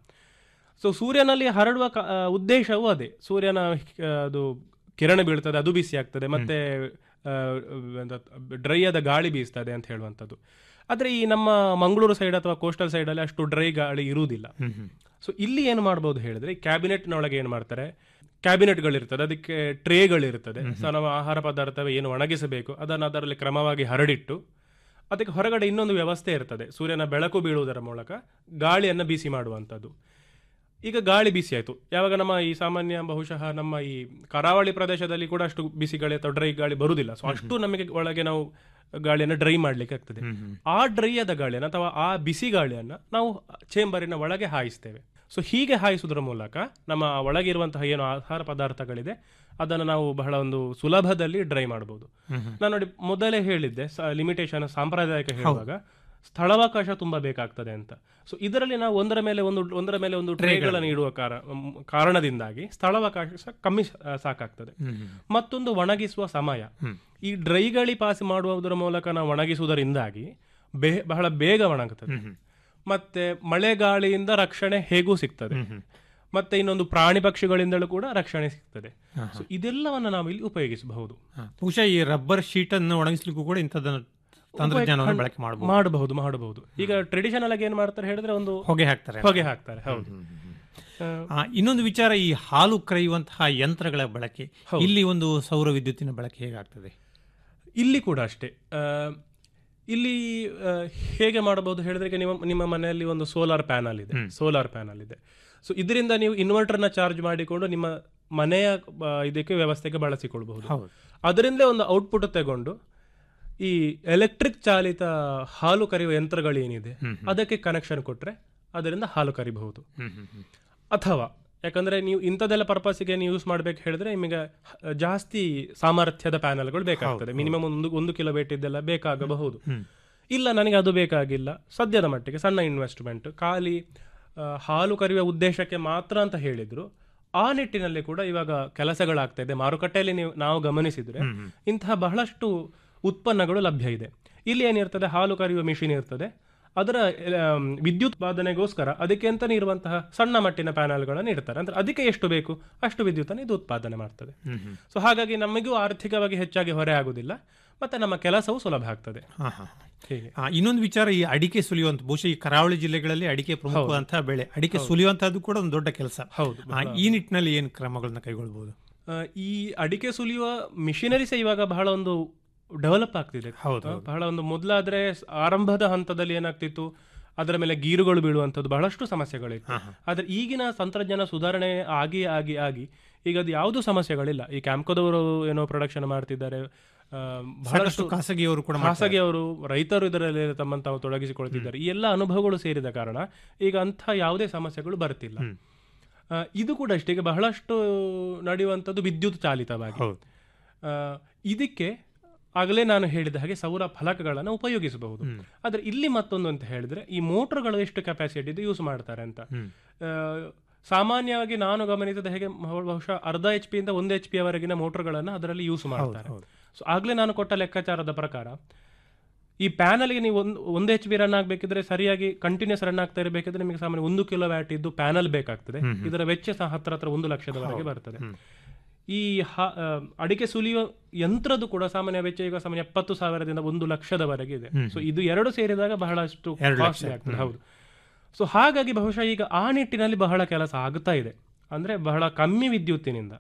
ಸೊ ಸೂರ್ಯನಲ್ಲಿ ಹರಡುವ ಕ- ಆ, ಉದ್ದೇಶವೂ ಅದೇ ಸೂರ್ಯನ ಆ, ಅದು ಕಿರಣ ಬೀಳ್ತದೆ ಅದು ಬಿಸಿ ಆಗ್ತದೆ ಮತ್ತೆ ಡ್ರೈ ಆದ ಗಾಳಿ ಬೀಸ್ತದೆ ಅಂತ ಹೇಳುವಂಥದ್ದು ಆದ್ರೆ ಈ ನಮ್ಮ ಮಂಗಳೂರು ಸೈಡ್ ಅಥವಾ ಕೋಸ್ಟಲ್ ಸೈಡ್ ಅಲ್ಲಿ ಅಷ್ಟು ಡ್ರೈ ಗಾಳಿ ಇರುವುದಿಲ್ಲ ಸೊ ಇಲ್ಲಿ ಏನು ಮಾಡ್ಬೋದು ಹೇಳಿದ್ರೆ ಕ್ಯಾಬಿನೆಟ್ನೊಳಗೆ ಏನು ಮಾಡ್ತಾರೆ ಕ್ಯಾಬಿನೆಟ್ಗಳಿರ್ತದೆ ಅದಕ್ಕೆ ಟ್ರೇಗಳಿರ್ತದೆ ಸೊ ನಾವು ಆಹಾರ ಪದಾರ್ಥ ಏನು ಒಣಗಿಸಬೇಕು ಅದನ್ನು ಅದರಲ್ಲಿ ಕ್ರಮವಾಗಿ ಹರಡಿಟ್ಟು ಅದಕ್ಕೆ ಹೊರಗಡೆ ಇನ್ನೊಂದು ವ್ಯವಸ್ಥೆ ಇರ್ತದೆ ಸೂರ್ಯನ ಬೆಳಕು ಬೀಳುವುದರ ಮೂಲಕ ಗಾಳಿಯನ್ನು ಬಿಸಿ ಮಾಡುವಂಥದ್ದು ಈಗ ಗಾಳಿ ಬಿಸಿ ಆಯಿತು ಯಾವಾಗ ನಮ್ಮ ಈ ಸಾಮಾನ್ಯ ಬಹುಶಃ ನಮ್ಮ ಈ ಕರಾವಳಿ ಪ್ರದೇಶದಲ್ಲಿ ಕೂಡ ಅಷ್ಟು ಬಿಸಿ ಗಾಳಿ ಅಥವಾ ಡ್ರೈ ಗಾಳಿ ಬರುವುದಿಲ್ಲ ಸೊ ಅಷ್ಟು ನಮಗೆ ಒಳಗೆ ನಾವು ಗಾಳಿಯನ್ನು ಡ್ರೈ ಮಾಡ್ಲಿಕ್ಕೆ ಆಗ್ತದೆ ಆ ಡ್ರೈ ಆದ ಗಾಳಿಯನ್ನು ಅಥವಾ ಆ ಬಿಸಿ ಗಾಳಿಯನ್ನು ನಾವು ಚೇಂಬರಿನ ಒಳಗೆ ಹಾಯಿಸ್ತೇವೆ ಸೊ ಹೀಗೆ ಹಾಯಿಸುವುದರ ಮೂಲಕ ನಮ್ಮ ಒಳಗಿರುವಂತಹ ಏನು ಆಹಾರ ಪದಾರ್ಥಗಳಿದೆ ಅದನ್ನು ನಾವು ಬಹಳ ಒಂದು ಸುಲಭದಲ್ಲಿ ಡ್ರೈ ಮಾಡಬಹುದು ನಾನು ನೋಡಿ ಮೊದಲೇ ಹೇಳಿದ್ದೆ ಲಿಮಿಟೇಷನ್ ಸಾಂಪ್ರದಾಯಿಕ ಹೇಳುವಾಗ ಸ್ಥಳಾವಕಾಶ ತುಂಬಾ ಬೇಕಾಗ್ತದೆ ಅಂತ ಸೊ ಇದರಲ್ಲಿ ನಾವು ಒಂದರ ಮೇಲೆ ಒಂದು ಒಂದರ ಮೇಲೆ ಒಂದು ಟ್ರೇಗಳನ್ನು ಇಡುವ ಕಾರ ಮ್, ಕಾರಣದಿಂದಾಗಿ ಸ್ಥಳಾವಕಾಶ ಸ- ಕಮ್ಮಿ ಸ- ಆ, ಸಾಕಾಗ್ತದೆ ಮತ್ತೊಂದು ಒಣಗಿಸುವ ಸಮಯ ಈ ಡ್ರೈಗಳಿ ಪಾಸ್ ಮಾಡುವುದರ ಮೂಲಕ ನಾವು ಒಣಗಿಸುವುದರಿಂದಾಗಿ ಬೇ ಬಹಳ ಬೇಗ ಒಣಗುತ್ತದೆ ಮತ್ತೆ ಮಳೆಗಾಳಿಯಿಂದ ರಕ್ಷಣೆ ಹೇಗೂ ಸಿಗ್ತದೆ ಮತ್ತೆ ಇನ್ನೊಂದು ಪ್ರಾಣಿ ಪಕ್ಷಿಗಳಿಂದಲೂ ಕೂಡ ರಕ್ಷಣೆ ಸಿಗ್ತದೆ ಸೊ ಇದೆಲ್ಲವನ್ನು ನಾವು ಇಲ್ಲಿ ಉಪಯೋಗಿಸಬಹುದು ಬಹುಶಃ ಈ ರಬ್ಬರ್ ಶೀಟ್ ಅನ್ನು ಒಣಗಿಸ್ಲಿಕ್ಕೂ ಕೂಡ ಇಂಥದ್ದನ್ನು ತಂತ್ರಜ್ಞಾನವನ್ನು ಬಳಕೆ ಮಾಡಬಹುದು ಮಾಡಬಹುದು ಮಾಡಬಹುದು ಈಗ ಟ್ರೆಡಿಷನಲ್ ಆಗಿ ಏನ್ ಮಾಡ್ತಾರೆ ಹೇಳಿದ್ರೆ ಒಂದು ಹೊಗೆ ಹಾಕ್ತಾರೆ ಹೊಗೆ ಹಾಕ್ತಾರೆ ಹೌದು ಆ, ಇನ್ನೊಂದು ವಿಚಾರ ಈ ಹಾಲು ಕರೆಯುವಂತಹ ಯಂತ್ರಗಳ ಬಳಕೆ ಇಲ್ಲಿ ಒಂದು ಸೌರ ವಿದ್ಯುತ್ತಿನ ಬಳಕೆ ಹೇಗಾಗ್ತದೆ ಇಲ್ಲಿ ಕೂಡ ಅಷ್ಟೇ ಆ, ಇಲ್ಲಿ ಆ, ಹೇಗೆ ಮಾಡಬಹುದು ಹೇಳಿದ್ರೆ ಈಗ ನಿಮ್ಮ ನಿಮ್ಮ ಮನೆಯಲ್ಲಿ ಒಂದು ಸೋಲಾರ್ ಪ್ಯಾನಲ್ ಇದೆ ಸೋಲಾರ್ ಪ್ಯಾನಲ್ ಇದೆ ಸೊ ಇದರಿಂದ ನೀವು ಇನ್ವರ್ಟರ್ನ ಚಾರ್ಜ್ ಮಾಡಿಕೊಂಡು ನಿಮ್ಮ ಮನೆಯ ಆ, ಇದಕ್ಕೆ ವ್ಯವಸ್ಥೆಗೆ ಬಳಸಿಕೊಳ್ಬಹುದು ಹೌದು. ಅದರಿಂದಲೇ ಒಂದು ಔಟ್ಪುಟ್ ತಗೊಂಡು ಈ ಎಲೆಕ್ಟ್ರಿಕ್ ಚಾಲಿತ ಹಾಲು ಕರೆಯುವ ಯಂತ್ರಗಳೇನಿದೆ ಅದಕ್ಕೆ ಕನೆಕ್ಷನ್ ಕೊಟ್ರೆ ಅದರಿಂದ ಹಾಲು ಕರಿಬಹುದು ಅಥವಾ ಯಾಕಂದ್ರೆ ನೀವು ಇಂಥದ್ದೆಲ್ಲ ಪರ್ಪಸ್ಗೆ ನೀವು ಯೂಸ್ ಮಾಡ್ಬೇಕು ಹೇಳಿದ್ರೆ ನಿಮಗೆ ಹ- ಜಾಸ್ತಿ ಸಾಮರ್ಥ್ಯದ ಪ್ಯಾನಲ್ಗಳು ಬೇಕಾಗ್ತದೆ ಮಿನಿಮಮ್ ಒಂದು ಒಂದು ಕಿಲೋ ಇದೆಲ್ಲ ಬೇಕಾಗಬಹುದು ಇಲ್ಲ ನನಗೆ ಅದು ಬೇಕಾಗಿಲ್ಲ ಸದ್ಯದ ಮಟ್ಟಿಗೆ ಸಣ್ಣ ಇನ್ವೆಸ್ಟ್ಮೆಂಟ್ ಖಾಲಿ ಆ, ಹಾಲು ಕರೆಯುವ ಉದ್ದೇಶಕ್ಕೆ ಮಾತ್ರ ಅಂತ ಹೇಳಿದ್ರು ಆ ನಿಟ್ಟಿನಲ್ಲಿ ಕೂಡ ಇವಾಗ ಕೆಲಸಗಳಾಗ್ತಾ ಇದೆ ಮಾರುಕಟ್ಟೆಯಲ್ಲಿ ನೀವು ನಾವು ಗಮನಿಸಿದ್ರೆ ಇಂತಹ ಬಹಳಷ್ಟು ಉತ್ಪನ್ನಗಳು ಲಭ್ಯ ಇದೆ ಇಲ್ಲಿ ಏನಿರ್ತದೆ ಹಾಲು ಕರೆಯುವ ಮಿಷಿನ್ ಇರ್ತದೆ ಅದರ ಆಮ್, ವಿದ್ಯುತ್ ಉತ್ಪಾದನೆಗೋಸ್ಕರ ಅದಕ್ಕೆ ಅಂತಾನೆ ಇರುವಂತಹ ಸಣ್ಣ ಮಟ್ಟಿನ ಪ್ಯಾನಲ್ಗಳನ್ನು ಇಡ್ತಾರೆ ಅಂದ್ರೆ ಅದಕ್ಕೆ ಎಷ್ಟು ಬೇಕು ಅಷ್ಟು ವಿದ್ಯುತ್ತನ್ನು ಇದು ಉತ್ಪಾದನೆ ಮಾಡ್ತದೆ ಸೊ ಹಾಗಾಗಿ ನಮಗೂ ಆರ್ಥಿಕವಾಗಿ ಹೆಚ್ಚಾಗಿ ಹೊರೆ ಆಗುದಿಲ್ಲ ಮತ್ತೆ ನಮ್ಮ ಕೆಲಸವು ಸುಲಭ ಆಗ್ತದೆ ಹಾ, ಹಾ. ಹೀಗೆ ಆ, ಇನ್ನೊಂದು ವಿಚಾರ ಈ ಅಡಿಕೆ ಸುಲಿಯುವಂತ ಬಹುಶಃ ಈ ಕರಾವಳಿ ಜಿಲ್ಲೆಗಳಲ್ಲಿ ಅಡಿಕೆ ಪ್ರಮುಖವಂತಹ ಬೆಳೆ ಅಡಿಕೆ ಸುಲಿಯುವಂತಹದ್ದು ಕೂಡ ಒಂದು ದೊಡ್ಡ ಕೆಲಸ ಹೌದು, ಆ, ಈ ನಿಟ್ಟಿನಲ್ಲಿ ಏನು ಕ್ರಮಗಳನ್ನ ಕೈಗೊಳ್ಬಹುದು ಆ, ಈ ಅಡಿಕೆ ಸುಲಿಯುವ ಮಿಷಿನರೀಸ್ ಇವಾಗ ಬಹಳ ಒಂದು ಡೆವಲಪ್ ಆಗ್ತಿದೆ ಹೌದು, ಆ, ಬಹಳ ಒಂದು ಮೊದಲಾದ್ರೆ ಸ್- ಆರಂಭದ ಹಂತದಲ್ಲಿ ಏನಾಗ್ತಿತ್ತು ಅದರ ಮೇಲೆ ಗೀರುಗಳು ಬೀಳುವಂಥದ್ದು ಬಹಳಷ್ಟು ಸಮಸ್ಯೆಗಳಿತ್ತು ಆದ್ರೆ ಈಗಿನ ತಂತ್ರಜ್ಞಾನ ಸುಧಾರಣೆ ಆಗಿ ಆಗಿ ಆಗಿ ಈಗ ಅದು ಯಾವುದು ಸಮಸ್ಯೆಗಳಿಲ್ಲ ಈ ಕ್ಯಾಂಪ್ಕೋದವರು ಏನೋ ಪ್ರೊಡಕ್ಷನ್ ಮಾಡ್ತಿದ್ದಾರೆ ಆ, ಸಾಕಷ್ಟು ಖಾಸಗಿಯವರು ಕೂಡ ಮಾಡ್ತಾರೆ. ಖಾಸಗಿಯವರು ರೈತರು ಇದರಲ್ಲಿ ತಮ್ಮನ್ನು ತಾವು ತೊಡಗಿಸಿಕೊಳ್ತಿದ್ದಾರೆ ಈ ಎಲ್ಲ ಅನುಭವಗಳು ಸೇರಿದ ಕಾರಣ ಈಗ ಅಂಥ ಯಾವುದೇ ಸಮಸ್ಯೆಗಳು ಬರ್ತಿಲ್ಲ ಆ, ಇದು ಕೂಡ ಅಷ್ಟೇ ಈಗ ಬಹಳಷ್ಟು ನಡೆಯುವಂಥದ್ದು ವಿದ್ಯುತ್ ಚಾಲಿತವಾಗಿ ಆ, ಇದಕ್ಕೆ ಆಗಲೇ ನಾನು ಹೇಳಿದ ಹಾಗೆ ಸೌರ ಫಲಕಗಳನ್ನು ಉಪಯೋಗಿಸಬಹುದು ಆದ್ರೆ ಇಲ್ಲಿ ಮತ್ತೊಂದು ಅಂತ ಹೇಳಿದ್ರೆ ಈ ಮೋಟರ್ಗಳು ಎಷ್ಟು ಕೆಪಾಸಿಟಿ ಇದೆ ಯೂಸ್ ಮಾಡ್ತಾರೆ ಅಂತ ಆ, ಸಾಮಾನ್ಯವಾಗಿ ನಾನು ಗಮನಿಸಿದ ಹೇಗೆ ಬಹು- ಬಹುಶಃ ಅರ್ಧ ಎಚ್ ಪಿ ಇಂದ ಒಂದು ಎಚ್ ಪಿ ವರೆಗಿನ ಮೋಟರ್ಗಳನ್ನು ಅದರಲ್ಲಿ ಯೂಸ್ ಮಾಡ್ತಾರೆ ಸೊ ಆಗ್ಲೇ ನಾನು ಕೊಟ್ಟ ಲೆಕ್ಕಾಚಾರದ ಪ್ರಕಾರ ಈ ಪ್ಯಾನಲ್ಗೆ ನೀವು ಒಂದು ಒಂದು ಎಚ್ ಬಿ ರನ್ ಆಗಬೇಕಿದ್ರೆ ಸರಿಯಾಗಿ ಕಂಟಿನ್ಯೂಸ್ ರನ್ ಆಗ್ತಾ ಇರಬೇಕಿದ್ರೆ ನಿಮಗೆ ಸಾಮಾನ್ಯ ಒಂದು ಕಿಲೋ ವ್ಯಾಟ್ ಇದ್ದು ಪ್ಯಾನಲ್ ಬೇಕಾಗ್ತದೆ ಇದರ ವೆಚ್ಚ ಸಹ ಹತ್ರ ಹತ್ರ ಒಂದು ಲಕ್ಷದವರೆಗೆ ಬರ್ತದೆ ಈ ಹ- ಆ, ಅಡಿಕೆ ಸುಲಿಯುವ ಯಂತ್ರದ್ದು ಕೂಡ ಸಾಮಾನ್ಯ ವೆಚ್ಚ ಈಗ ಸಾಮಾನ್ಯ ಎಪ್ಪತ್ತು ಸಾವಿರದಿಂದ ಒಂದು ಲಕ್ಷದವರೆಗೆ ಇದೆ ಸೊ ಇದು ಎರಡು ಸೇರಿದಾಗ ಬಹಳಷ್ಟು ಎರಡು ಲಕ್ಷ. ಕಾಸ್ಟ್ಲಿ ಆಗ್ತದೆ ಹೌದು ಸೊ ಹಾಗಾಗಿ ಬಹುಶಃ ಈಗ ಆ ನಿಟ್ಟಿನಲ್ಲಿ ಬಹಳ ಕೆಲಸ ಆಗ್ತಾ ಇದೆ ಅಂದ್ರೆ ಬಹಳ ಕಮ್ಮಿ ವಿದ್ಯುತ್ತಿನಿಂದ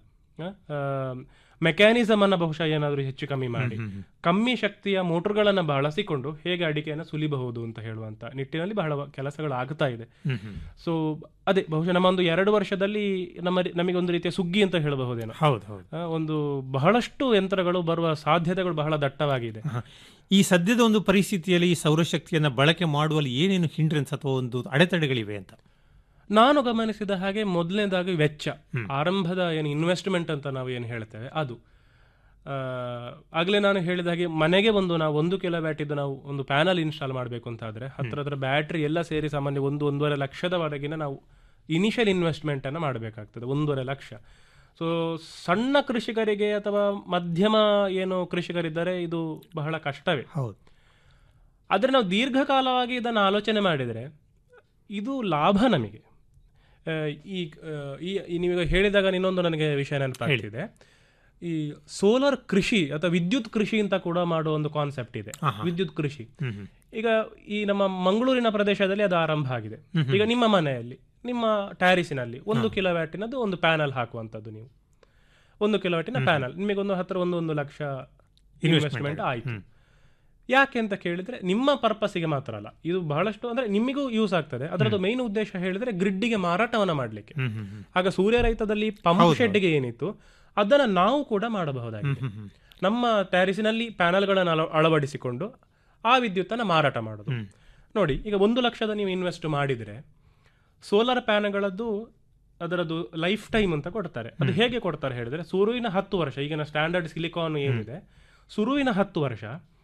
ಮೆಕ್ಯಾನಿಸಮ್ ಅನ್ನ ಬಹುಶಃ ಏನಾದರೂ ಹೆಚ್ಚು ಕಮ್ಮಿ ಮಾಡಿ ಕಮ್ಮಿ ಶಕ್ತಿಯ ಮೋಟರ್ಗಳನ್ನು ಬಳಸಿಕೊಂಡು ಹೇಗೆ ಅಡಿಕೆಯನ್ನು ಸುಲಿಬಹುದು ಅಂತ ಹೇಳುವಂತ ನಿಟ್ಟಿನಲ್ಲಿ ಬಹಳ ಕೆಲಸಗಳು ಆಗ್ತಾ ಇದೆ ಸೊ ಅದೇ ಬಹುಶಃ ನಮ್ಮ ಒಂದು ಎರಡು ವರ್ಷದಲ್ಲಿ ನಮ್ಮ ನಮಗೆ ಒಂದು ರೀತಿಯ ಸುಗ್ಗಿ ಅಂತ ಹೇಳಬಹುದೇನೋ ಹೌದು ಹೌದು ಆ, ಒಂದು ಬಹಳಷ್ಟು ಯಂತ್ರಗಳು ಬರುವ ಸಾಧ್ಯತೆಗಳು ಬಹಳ ದಟ್ಟವಾಗಿದೆ ಈ ಸದ್ಯದ ಒಂದು ಪರಿಸ್ಥಿತಿಯಲ್ಲಿ ಈ ಸೌರಶಕ್ತಿಯನ್ನ ಬಳಕೆ ಮಾಡುವಲ್ಲಿ ಏನೇನು ಹಿಂಡ್ರೆನ್ಸ್ ಅಥವಾ ಒಂದು ಅಡೆತಡೆಗಳಿವೆ ಅಂತ ನಾನು ಗಮನಿಸಿದ ಹಾಗೆ ಮೊದಲನೇದಾಗಿ ವೆಚ್ಚ ಆರಂಭದ ಏನು ಇನ್ವೆಸ್ಟ್ಮೆಂಟ್ ಅಂತ ನಾವು ಏನು ಹೇಳ್ತೇವೆ ಅದು ಆ, ಆಗ್ಲೇ ನಾನು ಹೇಳಿದ ಹಾಗೆ ಮನೆಗೆ ಒಂದು ನಾವು ಒಂದು ಕಿಲೋ ವ್ಯಾಟ್ ಇದ್ದು ನಾವು ಒಂದು ಪ್ಯಾನಲ್ ಇನ್ಸ್ಟಾಲ್ ಮಾಡಬೇಕು ಅಂತ ಆದ್ರೆ ಹತ್ರ ಹತ್ರ ಬ್ಯಾಟ್ರಿ ಎಲ್ಲ ಸೇರಿ ಸಾಮಾನ್ಯ ಒಂದು ಒಂದೂವರೆ ಲಕ್ಷದವರೆಗಿನ ನಾವು ಇನಿಷಿಯಲ್ ಇನ್ವೆಸ್ಟ್ಮೆಂಟ್ ಅನ್ನು ಮಾಡಬೇಕಾಗ್ತದೆ ಒಂದೂವರೆ ಲಕ್ಷ ಸೊ ಸಣ್ಣ ಕೃಷಿಕರಿಗೆ ಅಥವಾ ಮಧ್ಯಮ ಏನು ಕೃಷಿಕರಿದ್ದಾರೆ ಇದು ಬಹಳ ಕಷ್ಟವೇ ಹೌದು ಆದರೆ ನಾವು ದೀರ್ಘಕಾಲವಾಗಿ ಇದನ್ನು ಆಲೋಚನೆ ಮಾಡಿದರೆ ಇದು ಲಾಭ ನಮಗೆ ಆ, ಈ ಆ, ಈ ಈ ನೀವೀಗ ಹೇಳಿದಾಗ ಇನ್ನೊಂದು ನನಗೆ ವಿಷಯ ನೆನಪಾಗ್ತಿದೆ ಈ ಸೋಲಾರ್ ಕೃಷಿ ಅಥವಾ ವಿದ್ಯುತ್ ಕೃಷಿ ಅಂತ ಕೂಡ ಮಾಡುವ ಒಂದು ಕಾನ್ಸೆಪ್ಟ್ ಇದೆ ವಿದ್ಯುತ್ ಕೃಷಿ ಈಗ ಈ ನಮ್ಮ ಮಂಗಳೂರಿನ ಪ್ರದೇಶದಲ್ಲಿ ಅದು ಆರಂಭ ಆಗಿದೆ ಈಗ ನಿಮ್ಮ ಮನೆಯಲ್ಲಿ ನಿಮ್ಮ ಟ್ಯಾರಿಸಿನಲ್ಲಿ ಒಂದು ಕಿಲೋ ವ್ಯಾಟಿನದ್ದು ಒಂದು ಪ್ಯಾನಲ್ ಹಾಕುವಂಥದ್ದು ನೀವು ಒಂದು ಕಿಲೋವಾಟಿನ ಪ್ಯಾನಲ್ ನಿಮಗೆ ಒಂದು ಹತ್ರ ಒಂದು ಒಂದು ಲಕ್ಷ ಇನ್ವೆಸ್ಟ್ಮೆಂಟ್ ಆಯ್ತು ಹ್ಮ್. ಯಾಕೆ ಅಂತ ಕೇಳಿದ್ರೆ ನಿಮ್ಮ ಪರ್ಪಸ್ಸಿಗೆ ಮಾತ್ರ ಅಲ್ಲ ಇದು ಬಹಳಷ್ಟು ಅಂದ್ರೆ ನಿಮಗೂ ಯೂಸ್ ಆಗ್ತದೆ ಅದರದ್ದು ಮೇನ್ ಉದ್ದೇಶ ಹೇಳಿದ್ರೆ ಗ್ರಿಡ್ಗೆ ಮಾರಾಟವನ್ನ ಮಾಡ್ಲಿಕ್ಕೆ ಹ್ಮ್, ಹ್ಮ್, ಹ್ಮ್. ಆಗ ಸೂರ್ಯ ರೈತದಲ್ಲಿ ಪಂಪ್ ಹೌದು, ಶೆಡ್ಗೆ ಏನಿತ್ತು ಅದನ್ನ ನಾವು ಕೂಡ ಮಾಡಬಹುದಾಗಿದೆ ಹ್ಮ್, ಹ್ಮ್, ನಮ್ಮ ಟ್ಯಾರಿಸಿನಲ್ಲಿ ಪ್ಯಾನಲ್ಗಳನ್ನು ಅಳ- ಅಳವಡಿಸಿಕೊಂಡು ಆ ವಿದ್ಯುತ್ತನ್ನು ಮಾರಾಟ ಮಾಡೋದು ಹ್ಮ್. ನೋಡಿ ಈಗ ಒಂದು ಲಕ್ಷದ ನೀವು ಇನ್ವೆಸ್ಟ್ ಮಾಡಿದ್ರೆ ಸೋಲಾರ್ ಪ್ಯಾನಲ್ಗಳದ್ದು ಅದರದ್ದು ಲೈಫ್ ಟೈಮ್ ಅಂತ ಕೊಡ್ತಾರೆ ಅದು ಹೇಗೆ ಕೊಡ್ತಾರೆ ಹೇಳಿದ್ರೆ ಸುರುವಿನ ಹತ್ತು ವರ್ಷ ಈಗಿನ ಸ್ಟ್ಯಾಂಡರ್ಡ್ ಸಿಲಿಕಾನ್ ಏನಿದೆ ಸುರುವಿನ ಹತ್ತು ವರ್ಷ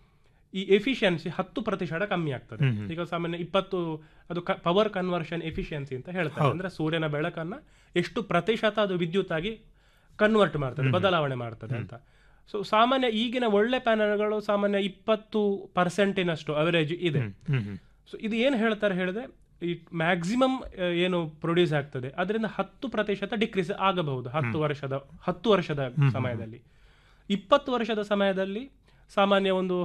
ಈ ಎಫಿಷಿಯನ್ಸಿ ಹತ್ತು ಪ್ರತಿಶತ ಕಮ್ಮಿ ಆಗ್ತದೆ ಹ್ಮ್, ಹ್ಮ್. ಈಗ ಸಾಮಾನ್ಯ ಇಪ್ಪತ್ತು ಅದು ಪವರ್ ಕನ್ವರ್ಷನ್ ಎಫಿಷಿಯನ್ಸಿ ಅಂತ ಹೇಳ್ತಾರೆ ಹೌದು. ಅಂದ್ರೆ ಸೂರ್ಯನ ಬೆಳಕನ್ನ ಎಷ್ಟು ಪ್ರತಿಶತ ಅದು ವಿದ್ಯುತ್ ಆಗಿ ಕನ್ವರ್ಟ್ ಮಾಡ್ತದೆ ಹ್ಮ್. ಬದಲಾವಣೆ ಮಾಡ್ತದೆ ಅಂತ ಸೊ ಸಾಮಾನ್ಯ ಈಗಿನ ಒಳ್ಳೆ ಪ್ಯಾನಲ್ಗಳು ಸಾಮಾನ್ಯ ಇಪ್ಪತ್ತು ಪರ್ಸೆಂಟಿನಷ್ಟು ಅವರೇಜ್ ಇದೆ ಹ್ಮ್, ಹ್ಮ್. ಸೊ ಇದು ಏನು ಹೇಳ್ತಾರೆ ಹೇಳಿದ್ರೆ ಈ ಮ್ಯಾಕ್ಸಿಮಮ್ ಏನು ಪ್ರೊಡ್ಯೂಸ್ ಆಗ್ತದೆ ಅದರಿಂದ ಹತ್ತು ಪ್ರತಿಶತ ಡಿಕ್ರೀಸ್ ಆಗಬಹುದು ಹತ್ತು ವರ್ಷದ ಹತ್ತು ವರ್ಷದ ಹ್ಮ್. ಸಮಯದಲ್ಲಿ ಇಪ್ಪತ್ತು ವರ್ಷದ ಸಮಯದಲ್ಲಿ ಸಾಮಾನ್ಯ ಒಂದು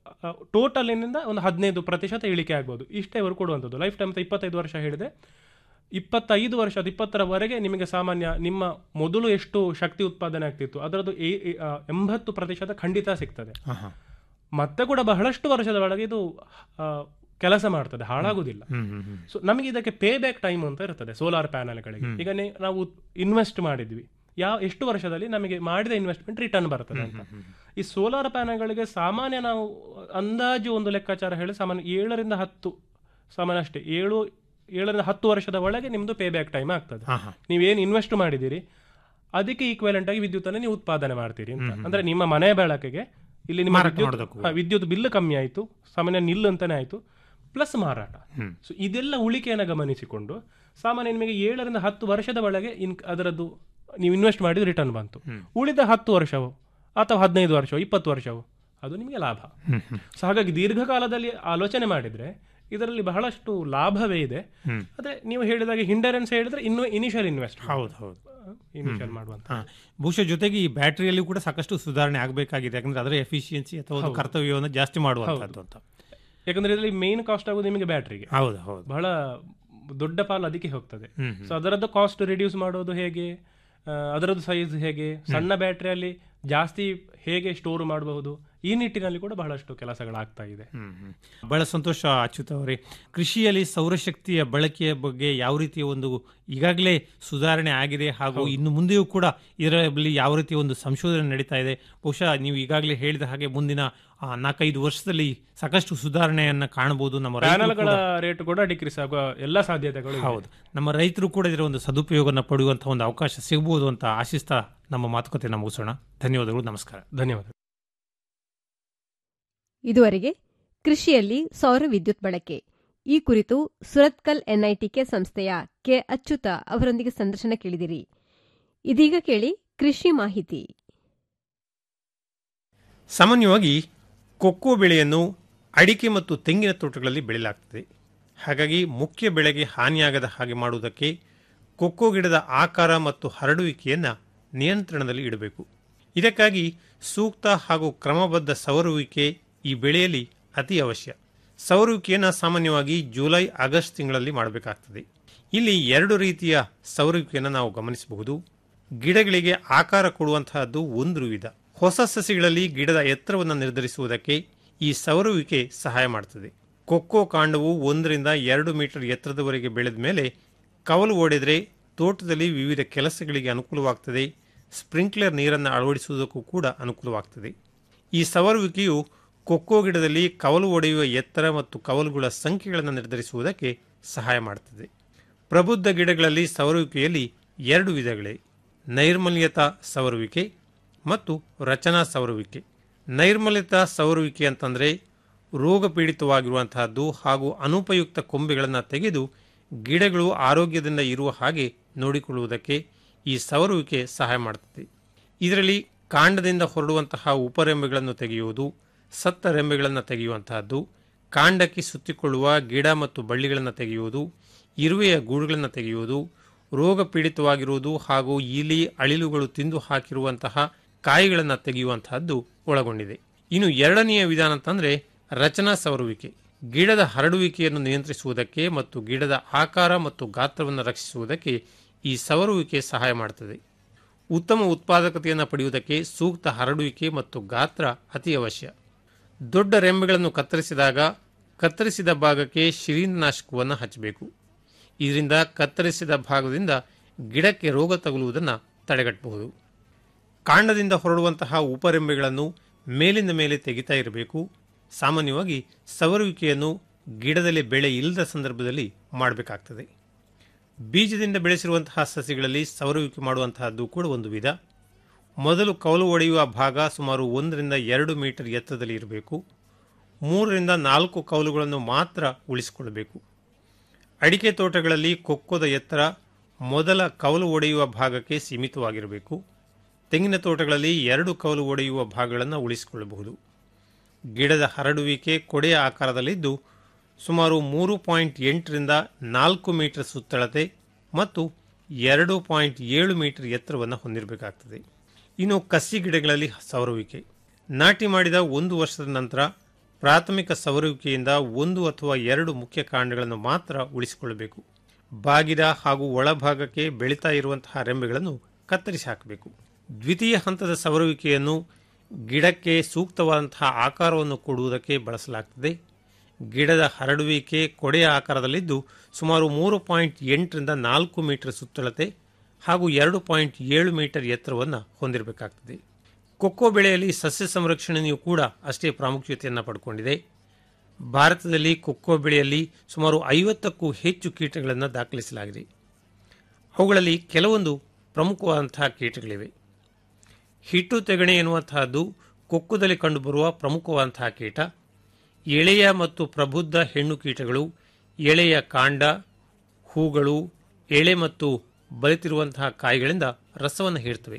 ಟೋಟಲಿನಿಂದ ಒಂದು ಹದಿನೈದು ಪ್ರತಿಶತ ಇಳಿಕೆ ಆಗ್ಬೋದು ಇಷ್ಟೇ ಅವರು ಕೊಡುವಂಥದ್ದು ಲೈಫ್ ಟೈಮ್ ಅಂತ ಇಪ್ಪತ್ತೈದು ವರ್ಷ ಹೇಳಿದೆ ಇಪ್ಪತ್ತೈದು ವರ್ಷ ಅದು ಇಪ್ಪತ್ತರವರೆಗೆ ನಿಮಗೆ ಸಾಮಾನ್ಯ ನಿಮ್ಮ ಮೊದಲು ಎಷ್ಟು ಶಕ್ತಿ ಉತ್ಪಾದನೆ ಆಗ್ತಿತ್ತು ಅದರದ್ದು ಏ- ಏ- ಆ, ಎಂಬತ್ತು ಪ್ರತಿಶತ ಖಂಡಿತ ಸಿಗ್ತದೆ ಆಹಾ. ಮತ್ತೆ ಕೂಡ ಬಹಳಷ್ಟು ವರ್ಷದ ಒಳಗೆ ಇದು ಆ, ಕೆಲಸ ಮಾಡ್ತದೆ ಹಾಳಾಗುವುದಿಲ್ಲ ಹ್ಮ್, ಹ್ಮ್, ಹ್ಮ್. ಸೊ ನಮಗೆ ಇದಕ್ಕೆ ಪೇ ಬ್ಯಾಕ್ ಟೈಮ್ ಅಂತ ಇರ್ತದೆ ಸೋಲಾರ್ ಪ್ಯಾನಲ್ಗಳಿಗೆ ಹ್ಮ್. ಈಗ ನೇ- ನಾವು ಇನ್ವೆಸ್ಟ್ ಮಾಡಿದ್ವಿ ಯಾವ ಎಷ್ಟು ವರ್ಷದಲ್ಲಿ ನಮಗೆ ಮಾಡಿದ ಇನ್ವೆಸ್ಟ್ಮೆಂಟ್ ರಿಟರ್ನ್ ಬರ್ತದೆ ಅಂತ ಈ ಸೋಲಾರ್ ಪ್ಯಾನಲ್ಗಳಿಗೆ ಸಾಮಾನ್ಯ ನಾವು ಅಂದಾಜು ಒಂದು ಲೆಕ್ಕಾಚಾರ ಹೇಳಿ ಸಾಮಾನ್ಯ ಏಳರಿಂದ ಹತ್ತು ಸಾಮಾನ್ಯ ಅಷ್ಟೇ ಏಳು ಏಳರಿಂದ ಹತ್ತು ವರ್ಷದ ಒಳಗೆ ನಿಮ್ದು ಪೇ ಬ್ಯಾಕ್ ಟೈಮ್ ಆಗ್ತದೆ ಆಹಾ. ನೀವೇನು ಇನ್ವೆಸ್ಟ್ ಮಾಡಿದ್ದೀರಿ ಅದಕ್ಕೆ ಈಕ್ವಲೆಂಟ್ ಆಗಿ ವಿದ್ಯುತ್ತನ್ನು ನೀವು ಉತ್ಪಾದನೆ ಮಾಡ್ತೀರಿ ಅಂತ ಹ್ಮ್, ಹ್ಮ್. ಅಂದ್ರೆ ನಿಮ್ಮ ಮನೆ ಬೆಳಕಿಗೆ ಇಲ್ಲಿ ನಿಮ್ಮ ಮಾರಾಟ ವಿದ್ಯುತ್ ಮಾಡೋದಕ್ಕೂ. ಹಾ, ವಿದ್ಯುತ್ ಬಿಲ್ ಕಮ್ಮಿ ಆಯಿತು ಸಾಮಾನ್ಯ ನಿಲ್ ಅಂತಾನೆ ಆಯಿತು ಪ್ಲಸ್ ಮಾರಾಟ ಹ್ಮ್. ಸೊ ಇದೆಲ್ಲ ಉಳಿಕೆಯನ್ನು ಗಮನಿಸಿಕೊಂಡು ಸಾಮಾನ್ಯ ನಿಮಗೆ ಏಳರಿಂದ ಹತ್ತು ವರ್ಷದ ಒಳಗೆ ಇನ್ ಅದರದ್ದು ನೀವು ಇನ್ವೆಸ್ಟ್ ಮಾಡಿದ ರಿಟರ್ನ್ ಬಂತು ಉಳಿದ ಹತ್ತು ವರ್ಷವೋ ಅಥವಾ ಹದಿನೈದು ವರ್ಷವೋ ಇಪ್ಪತ್ತು ವರ್ಷವೋ ಅದು ನಿಮಗೆ ಲಾಭ ಹ್ಮ್, ಹ್ಮ್. ಸೊ ಹಾಗಾಗಿ ದೀರ್ಘಕಾಲದಲ್ಲಿ ಆಲೋಚನೆ ಮಾಡಿದ್ರೆ ಇದರಲ್ಲಿ ಬಹಳಷ್ಟು ಲಾಭವೇ ಇದೆ ಹ್ಮ್. ಅದೇ ನೀವು ಹೇಳಿದಾಗೆ ಹಿಂಡರೆನ್ಸ್ ಹೇಳಿದ್ರೆ ಇನ್ನು ಇನಿಷಿಯಲ್ ಇನ್ವೆಸ್ಟ್ ಹೌದು ಹೌದು ಇನಿಷಿಯಲ್ ಮಾಡುವಂತ ಹಾ. ಬಹುಶಃ ಜೊತೆಗೆ ಈ ಬ್ಯಾಟರಿಯಲ್ಲಿ ಕೂಡ ಸಾಕಷ್ಟು ಸುಧಾರಣೆ ಆಗಬೇಕಾಗಿದೆ ಯಾಕಂದ್ರೆ ಅದರ ಎಫಿಷಿಯನ್ಸಿ ಅಥವಾ ಒಂದು ಹೌದು. ಕರ್ತವ್ಯವನ್ನು ಜಾಸ್ತಿ ಮಾಡುವಂತಹದ್ದು ಅಂತ ಯಾಕಂದ್ರೆ ಇದರಲ್ಲಿ ಮೇನ್ ಕಾಸ್ಟ್ ಆಗೋದು ನಿಮಗೆ ಬ್ಯಾಟ್ರಿಗೆ ಹೌದು ಹೌದು ಬಹಳ ದೊಡ್ಡ ಪಾಲು ಅದಕ್ಕೆ ಹೋಗ್ತದೆ ಹ್ಮ್, ಹ್ಮ್. ಸೊ ಅದರದ್ದು ಕಾಸ್ಟ್ ರಿಡ್ಯೂಸ್ ಮಾಡೋದು ಹೇಗೆ ಆ, ಅದರದ್ದು ಸೈಜ್ ಹೇಗೆ ಸಣ್ಣ ಬ್ಯಾಟ್ರಿಯಲ್ಲಿ ಜಾಸ್ತಿ ಹೇಗೆ ಸ್ಟೋರ್ ಮಾಡಬಹುದು ಈ ನಿಟ್ಟಿನಲ್ಲಿ ಕೂಡ ಬಹಳಷ್ಟು ಕೆಲಸಗಳಾಗ್ತಾ ಇದೆ ಬಹಳ ಸಂತೋಷ ಅಚ್ಯುತ್ ಅವರೇ ಕೃಷಿಯಲ್ಲಿ ಸೌರಶಕ್ತಿಯ ಬಳಕೆಯ ಬಗ್ಗೆ ಯಾವ ರೀತಿಯ ಒಂದು ಈಗಾಗಲೇ ಸುಧಾರಣೆ ಆಗಿದೆ ಹಾಗೂ ಇನ್ನು ಮುಂದೆಯೂ ಕೂಡ ಇದರಲ್ಲಿ ಯಾವ ರೀತಿಯ ಒಂದು ಸಂಶೋಧನೆ ನಡೀತಾ ಇದೆ ಬಹುಶಃ ನೀವು ಈಗಾಗಲೇ ಹೇಳಿದ ಹಾಗೆ ಮುಂದಿನ ಆ, ನಾಲ್ಕೈದು ವರ್ಷದಲ್ಲಿ ಸಾಕಷ್ಟು ಸುಧಾರಣೆಯನ್ನ ಕಾಣಬಹುದು ನಮ್ಮ ರೈತರು ಪ್ಯಾನಲ್ಗಳ ಕೂಡ- ರೇಟ್ ಕೂಡ ಡಿಕ್ರೀಸ್ ಆಗುವ ಎಲ್ಲ ಸಾಧ್ಯತೆಗಳು ಇದೆ. ಹೌದು ನಮ್ಮ ರೈತರು ಕೂಡ ಇದರ ಒಂದು ಸದುಪಯೋಗನ ಪಡೆಯುವಂತಹ ಒಂದು ಅವಕಾಶ ಸಿಗಬಹುದು ಅಂತ ಆಶಿಸ್ತಾ ನಮ್ಮ ಮಾತುಕತೆ ಮುಗಿಸೋಣ ಧನ್ಯವಾದಗಳು ನಮಸ್ಕಾರ ಧನ್ಯವಾದ ಇದುವರೆಗೆ ಕೃಷಿಯಲ್ಲಿ ಸೌರ ವಿದ್ಯುತ್ ಬಳಕೆ ಈ ಕುರಿತು ಸುರತ್ಕಲ್ ಎನ್ಐಟಿಕೆ ಸಂಸ್ಥೆಯ ಕೆ ಅಚ್ಯುತ ಅವರೊಂದಿಗೆ ಸಂದರ್ಶನ ಕೇಳಿದಿರಿ ಇದೀಗ ಕೇಳಿ ಕೃಷಿ ಮಾಹಿತಿ ಸಾಮಾನ್ಯವಾಗಿ ಕೊಕ್ಕೋ ಬೆಳೆಯನ್ನು ಅಡಿಕೆ ಮತ್ತು ತೆಂಗಿನ ತೋಟಗಳಲ್ಲಿ ಬೆಳೆಯಲಾಗ್ತದೆ ಹಾಗಾಗಿ ಮುಖ್ಯ ಬೆಳೆಗೆ ಹಾನಿಯಾಗದ ಹಾಗೆ ಮಾಡುವುದಕ್ಕೆ ಕೊಕ್ಕೋ ಗಿಡದ ಆಕಾರ ಮತ್ತು ಹರಡುವಿಕೆಯನ್ನು ನಿಯಂತ್ರಣದಲ್ಲಿ ಇಡಬೇಕು ಇದಕ್ಕಾಗಿ ಸೂಕ್ತ ಹಾಗೂ ಕ್ರಮಬದ್ಧ ಸವರುವಿಕೆ ಈ ಬೆಳೆಯಲ್ಲಿ ಅತಿ ಅವಶ್ಯ ಸವರುವಿಕೆಯನ್ನು ಸಾಮಾನ್ಯವಾಗಿ ಜುಲೈ ಆಗಸ್ಟ್ ತಿಂಗಳಲ್ಲಿ ಮಾಡಬೇಕಾಗ್ತದೆ ಇಲ್ಲಿ ಎರಡು ರೀತಿಯ ಸವರುವಿಕೆಯನ್ನು ನಾವು ಗಮನಿಸಬಹುದು ಗಿಡಗಳಿಗೆ ಆಕಾರ ಕೊಡುವಂತಹದ್ದು ಒಂದು ವಿಧ ಹೊಸ ಸಸಿಗಳಲ್ಲಿ ಗಿಡದ ಎತ್ತರವನ್ನು ನಿರ್ಧರಿಸುವುದಕ್ಕೆ ಈ ಸವರುವಿಕೆ ಸಹಾಯ ಮಾಡುತ್ತದೆ ಕೊಕ್ಕೋ ಕಾಂಡವು ಒಂದರಿಂದ ಎರಡು ಮೀಟರ್ ಎತ್ತರದವರೆಗೆ ಬೆಳೆದ ಮೇಲೆ ಕವಲು ಓಡಿದರೆ ತೋಟದಲ್ಲಿ ವಿವಿಧ ಕೆಲಸಗಳಿಗೆ ಅನುಕೂಲವಾಗ್ತದೆ ಸ್ಪ್ರಿಂಕ್ಲರ್ ನೀರನ್ನು ಅಳವಡಿಸುವುದಕ್ಕೂ ಕೂಡ ಅನುಕೂಲವಾಗ್ತದೆ ಈ ಸವರುವಿಕೆಯು ಕೊಕ್ಕೋ ಗಿಡದಲ್ಲಿ ಕವಲು ಒಡೆಯುವ ಎತ್ತರ ಮತ್ತು ಕವಲುಗಳ ಸಂಖ್ಯೆಗಳನ್ನು ನಿರ್ಧರಿಸುವುದಕ್ಕೆ ಸಹಾಯ ಮಾಡುತ್ತದೆ ಪ್ರಬುದ್ಧ ಗಿಡಗಳಲ್ಲಿ ಸವರುವಿಕೆಯಲ್ಲಿ ಎರಡು ವಿಧಗಳೇ ನೈರ್ಮಲ್ಯತಾ ಸವರುವಿಕೆ ಮತ್ತು ರಚನಾ ಸವರುವಿಕೆ ನೈರ್ಮಲ್ಯತಾ ಸವರುವಿಕೆ ಅಂತಂದರೆ ರೋಗ ಪೀಡಿತವಾಗಿರುವಂತಹದ್ದು ಹಾಗೂ ಅನುಪಯುಕ್ತ ಕೊಂಬೆಗಳನ್ನು ತೆಗೆದು ಗಿಡಗಳು ಆರೋಗ್ಯದಿಂದ ಇರುವ ಹಾಗೆ ನೋಡಿಕೊಳ್ಳುವುದಕ್ಕೆ ಈ ಸವರುವಿಕೆ ಸಹಾಯ ಮಾಡುತ್ತದೆ ಇದರಲ್ಲಿ ಕಾಂಡದಿಂದ ಹೊರಡುವಂತಹ ಉಪರೆಂಬೆಗಳನ್ನು ತೆಗೆಯುವುದು ಸತ್ತ ರೆಂಬೆಗಳನ್ನು ತೆಗೆಯುವಂತಹದ್ದು ಕಾಂಡಕ್ಕೆ ಸುತ್ತಿಕೊಳ್ಳುವ ಗಿಡ ಮತ್ತು ಬಳ್ಳಿಗಳನ್ನು ತೆಗೆಯುವುದು ಇರುವೆಯ ಗೂಡುಗಳನ್ನು ತೆಗೆಯುವುದು ರೋಗ ಪೀಡಿತವಾಗಿರುವುದು ಹಾಗೂ ಇಲಿ ಅಳಿಲುಗಳು ತಿಂದು ಹಾಕಿರುವಂತಹ ಕಾಯಿಗಳನ್ನು ತೆಗೆಯುವಂತಹದ್ದು ಒಳಗೊಂಡಿದೆ ಇನ್ನು ಎರಡನೆಯ ವಿಧಾನ ಅಂತಂದ್ರೆ ರಚನಾ ಸವರುವಿಕೆ ಗಿಡದ ಹರಡುವಿಕೆಯನ್ನು ನಿಯಂತ್ರಿಸುವುದಕ್ಕೆ ಮತ್ತು ಗಿಡದ ಆಕಾರ ಮತ್ತು ಗಾತ್ರವನ್ನು ರಕ್ಷಿಸುವುದಕ್ಕೆ ಈ ಸವರುವಿಕೆ ಸಹಾಯ ಮಾಡುತ್ತದೆ ಉತ್ತಮ ಉತ್ಪಾದಕತೆಯನ್ನು ಪಡೆಯುವುದಕ್ಕೆ ಸೂಕ್ತ ಹರಡುವಿಕೆ ಮತ್ತು ಗಾತ್ರ ಅತಿ ಅವಶ್ಯ ದೊಡ್ಡ ರೆಂಬೆಗಳನ್ನು ಕತ್ತರಿಸಿದಾಗ ಕತ್ತರಿಸಿದ ಭಾಗಕ್ಕೆ ಶಿಲೀಂಧ್ರನಾಶಕವನ್ನು ಹಚ್ಚಬೇಕು ಇದರಿಂದ ಕತ್ತರಿಸಿದ ಭಾಗದಿಂದ ಗಿಡಕ್ಕೆ ರೋಗ ತಗುಲುವುದನ್ನು ತಡೆಗಟ್ಟಬಹುದು ಕಾಂಡದಿಂದ ಹೊರಡುವಂತಹ ಉಪರೆಂಬೆಗಳನ್ನು ಮೇಲಿಂದ ಮೇಲೆ ತೆಗಿತಾ ಇರಬೇಕು ಸಾಮಾನ್ಯವಾಗಿ ಸವರುವಿಕೆಯನ್ನು ಗಿಡದಲ್ಲಿ ಬೆಳೆ ಇಲ್ಲದ ಸಂದರ್ಭದಲ್ಲಿ ಮಾಡಬೇಕಾಗ್ತದೆ ಬೀಜದಿಂದ ಬೆಳೆಸಿರುವಂತಹ ಸಸಿಗಳಲ್ಲಿ ಸವರುವಿಕೆ ಮಾಡುವಂತಹದ್ದು ಕೂಡ ಒಂದು ವಿಧ ಮೊದಲು ಕೌಲು ಒಡೆಯುವ ಭಾಗ ಸುಮಾರು ಒಂದರಿಂದ ಎರಡು ಮೀಟರ್ ಎತ್ತರದಲ್ಲಿ ಇರಬೇಕು ಮೂರರಿಂದ ನಾಲ್ಕು ಕೌಲುಗಳನ್ನು ಮಾತ್ರ ಉಳಿಸಿಕೊಳ್ಳಬೇಕು ಅಡಿಕೆ ತೋಟಗಳಲ್ಲಿ ಕೊಕ್ಕೋದ ಎತ್ತರ ಮೊದಲ ಕೌಲು ಒಡೆಯುವ ಭಾಗಕ್ಕೆ ಸೀಮಿತವಾಗಿರಬೇಕು ತೆಂಗಿನ ತೋಟಗಳಲ್ಲಿ ಎರಡು ಕೌಲು ಒಡೆಯುವ ಭಾಗಗಳನ್ನು ಉಳಿಸಿಕೊಳ್ಳಬಹುದು ಗಿಡದ ಹರಡುವಿಕೆ ಕೊಡೆಯ ಆಕಾರದಲ್ಲಿದ್ದು ಸುಮಾರು ಮೂರು ಪಾಯಿಂಟ್ ಎಂಟರಿಂದ ನಾಲ್ಕು ಮೀಟರ್ ಸುತ್ತಳತೆ ಮತ್ತು ಎರಡು ಪಾಯಿಂಟ್ ಏಳು ಮೀಟರ್ ಎತ್ತರವನ್ನು ಹೊಂದಿರಬೇಕಾಗ್ತದೆ ಇನ್ನು ಕಸಿ ಗಿಡಗಳಲ್ಲಿ ಸವರುವಿಕೆ ನಾಟಿ ಮಾಡಿದ ಒಂದು ವರ್ಷದ ನಂತರ ಪ್ರಾಥಮಿಕ ಸವರುವಿಕೆಯಿಂದ ಒಂದು ಅಥವಾ ಎರಡು ಮುಖ್ಯ ಕಾಂಡಗಳನ್ನು ಮಾತ್ರ ಉಳಿಸಿಕೊಳ್ಳಬೇಕು ಬಾಗಿದ ಹಾಗೂ ಒಳಭಾಗಕ್ಕೆ ಬೆಳೀತಾ ಇರುವಂತಹ ರೆಂಬೆಗಳನ್ನು ಕತ್ತರಿಸಿ ಹಾಕಬೇಕು ದ್ವಿತೀಯ ಹಂತದ ಸವರುವಿಕೆಯನ್ನು ಗಿಡಕ್ಕೆ ಸೂಕ್ತವಾದಂತಹ ಆಕಾರವನ್ನು ಕೊಡುವುದಕ್ಕೆ ಬಳಸಲಾಗ್ತದೆ ಗಿಡದ ಹರಡುವಿಕೆ ಕೊಡೆಯ ಆಕಾರದಲ್ಲಿದ್ದು ಸುಮಾರು ಮೂರು ಪಾಯಿಂಟ್ ಎಂಟರಿಂದ ನಾಲ್ಕು ಮೀಟರ್ ಸುತ್ತಳತೆ ಹಾಗೂ ಎರಡು ಪಾಯಿಂಟ್ ಏಳು ಮೀಟರ್ ಎತ್ತರವನ್ನು ಹೊಂದಿರಬೇಕಾಗ್ತದೆ ಕೊಕ್ಕೋ ಬೆಳೆಯಲ್ಲಿ ಸಸ್ಯ ಸಂರಕ್ಷಣೆಯೂ ಕೂಡ ಅಷ್ಟೇ ಪ್ರಾಮುಖ್ಯತೆಯನ್ನು ಪಡ್ಕೊಂಡಿದೆ ಭಾರತದಲ್ಲಿ ಕೊಕ್ಕೋ ಬೆಳೆಯಲ್ಲಿ ಸುಮಾರು ಐವತ್ತಕ್ಕೂ ಹೆಚ್ಚು ಕೀಟಗಳನ್ನು ದಾಖಲಿಸಲಾಗಿದೆ ಅವುಗಳಲ್ಲಿ ಕೆಲವೊಂದು ಪ್ರಮುಖವಾದಂತಹ ಕೀಟಗಳಿವೆ ಹಿಟ್ಟು ತೆಗಣೆ ಎನ್ನುವಂತಹದ್ದು ಕೊಕ್ಕುದಲ್ಲಿ ಕಂಡುಬರುವ ಪ್ರಮುಖವಾದಂತಹ ಕೀಟ ಎಳೆಯ ಮತ್ತು ಪ್ರಬುದ್ಧ ಹೆಣ್ಣು ಕೀಟಗಳು ಎಳೆಯ ಕಾಂಡ ಹೂಗಳು ಎಳೆ ಮತ್ತು ಬಲಿತಿರುವಂತಹ ಕಾಯಿಗಳಿಂದ ರಸವನ್ನು ಹೀರ್ತವೆ